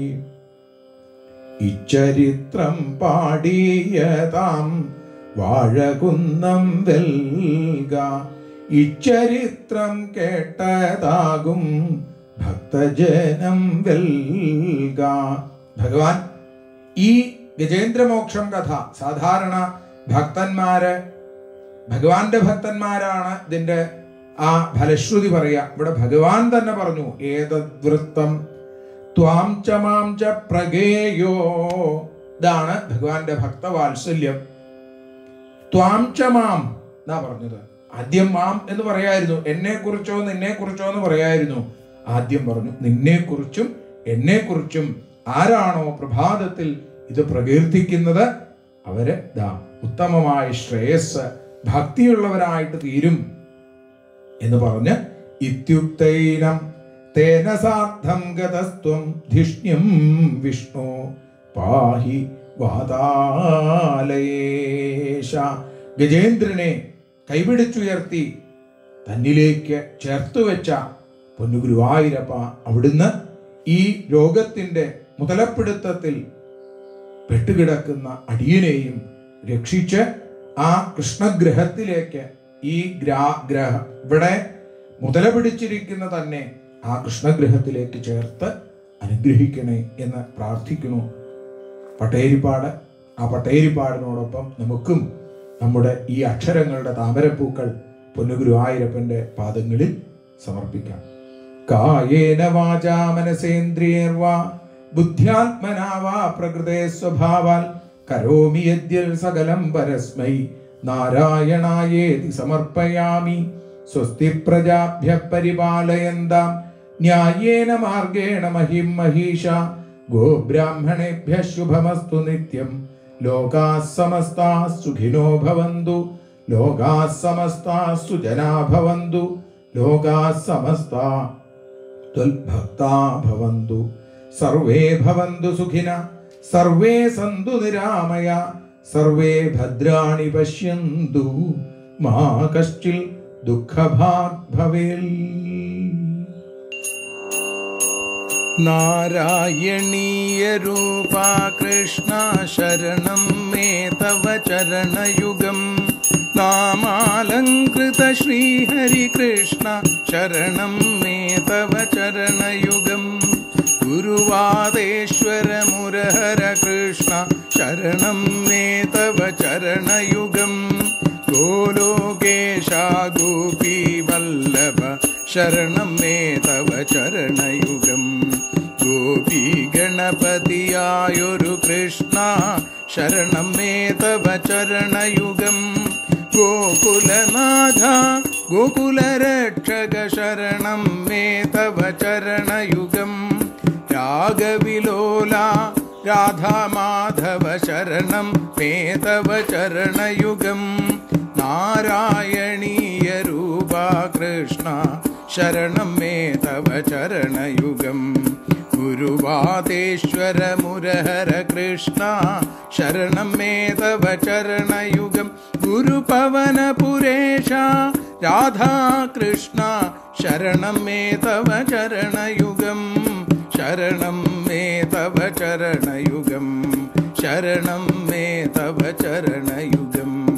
ഇച്ചരിത്രം പാടിയതാം വാഴകുന്നം വെൽക ഇച്ചരിത്രം കേട്ടതാകും ഭക്തജനം വെൽക ഭഗവാൻ ഈ ഗജേന്ദ്രമോക്ഷം കഥ സാധാരണ ഭക്തന്മാര് ഭഗവാന്റെ ഭക്തന്മാരാണ് ഇതിന്റെ ആ ഫലശ്രുതി പറയാ ഇവിടെ ഭഗവാൻ തന്നെ പറഞ്ഞു ഏതദ്വൃത്തം ത്വാം ച മാം ച പ്രഗേയോ ഇതാണ് ഭഗവാന്റെ ഭക്തവാത്സല്യം ത്വാം ച മാം എന്നാ പറഞ്ഞത് ആദ്യം മാം എന്ന് പറയായിരുന്നു എന്നെ കുറിച്ചോ നിന്നെ കുറിച്ചോ എന്ന് പറയായിരുന്നു ആദ്യം പറഞ്ഞു നിന്നെ കുറിച്ചും എന്നെ കുറിച്ചും ആരാണോ പ്രഭാതത്തിൽ ഇത് പ്രകീർത്തിക്കുന്നത് അവര് ദാ ഉത്തമമായ ശ്രേയസ് ഭക്തിയുള്ളവരായിട്ട് തീരും എന്ന് പറഞ്ഞ് ഇത്യുക്തൈനം തേന സാർത്ഥം ഗതസ്ത്വം ധിഷ്ണ്യം വിഷ്ണു പാഹി വാതാലയേശ ഗജേന്ദ്രനെ കൈപിടിച്ചുയർത്തി തന്നിലേക്ക് ചേർത്തു വെച്ച പൊന്നുഗുരുവായൂരപ്പ അവിടുന്ന് ഈ രോഗത്തിന്റെ മുതലപ്പിടുത്തത്തിൽ പെട്ടുകിടക്കുന്ന അടിയനെയും രക്ഷിച്ച് ആ കൃഷ്ണഗ്രഹത്തിലേക്ക് ഈ ഗ്രാ ഗ്രഹ ഇവിടെ മുതല പിടിച്ചിരിക്കുന്ന തന്നെ ആ കൃഷ്ണഗ്രഹത്തിലേക്ക് ചേർത്ത് അനുഗ്രഹിക്കണേ എന്ന് പ്രാർത്ഥിക്കുന്നു പട്ടേരിപ്പാട് ആ പട്ടേരിപ്പാടിനോടൊപ്പം നമുക്കും നമ്മുടെ ഈ അക്ഷരങ്ങളുടെ താമരപ്പൂക്കൾ പൊന്നുഗുരുവായൂരപ്പന്റെ പാദങ്ങളിൽ സമർപ്പിക്കാം കായേന വാചാ മനസേന്ദ്രിയേർവാ ബുദ്ധ്യാത്മനാ വാ പ്രകൃതേ സ്വഭാവാൽ കരോമി യദ്യൽ സകലം പരസ്മൈ നാരായണായേതി സമർപ്പയാമി സ്വസ്തി പ്രജാഭ്യ പരിപാലയന്താം ന്യായേന മാർഗേണ മഹിം മഹീഷ ഗോബ്രാഹ്മണേഭ്യ ശുഭമസ്തു നിത്യം ലോകാ സമസ്താ സുഖിനോ ഭവന്തു ലോകാ സമസ്താ സുജനാ ഭവന്തു ലോകാ സമസ്താ ത്വൽഭക്താ ഭവന്തു സർവേ ഭവന്തു സുഖിന സർവേ സന്തു നിരാമയ സർവേ ഭദ്രാണി പശ്യന്തു മാ കശ്ചിൽ ദുഃഖഭാഗ് ഭവേൽ नारायणीयरूपा कृष्णा शरणं मे तव चरणयुगम् नामालङ्कृत श्रीहरिकृष्ण शरणं मे तव चरणयुगम् गुरुवादेश्वर मुरहर कृष्ण शरणं मे तव चरणयुगम् गोलोकेशा गोपी वल्लभ शरणं मे तव चरणयुगम् ഗോപി ഗണപതിയായൊരു കൃഷ്ണ ശരണം മേ തവ ചരണയുഗം ഗോകുലനാഥ ഗോകുലരക്ഷക ശരണം മേ തവ ചരണയുഗം രാഗവിലോല രാധാമാധവ ശരണം മേ തവ ചരണയുഗം നാരായണീയ രൂപ കൃഷ്ണ ശരണം മേ തവ ചരണയുഗം ഗുരുവാദേശ്വര മുരഹര കൃഷ്ണ ശരണം മേ തവ ചരണയുഗം ഗുരുപവനപുരേശ രാധാകൃഷ്ണ ശരണം മേ തവ ചരണയുഗം ശരണം മേ തവ ചരണയുഗം ശരണം മേ തവ ചരണയുഗം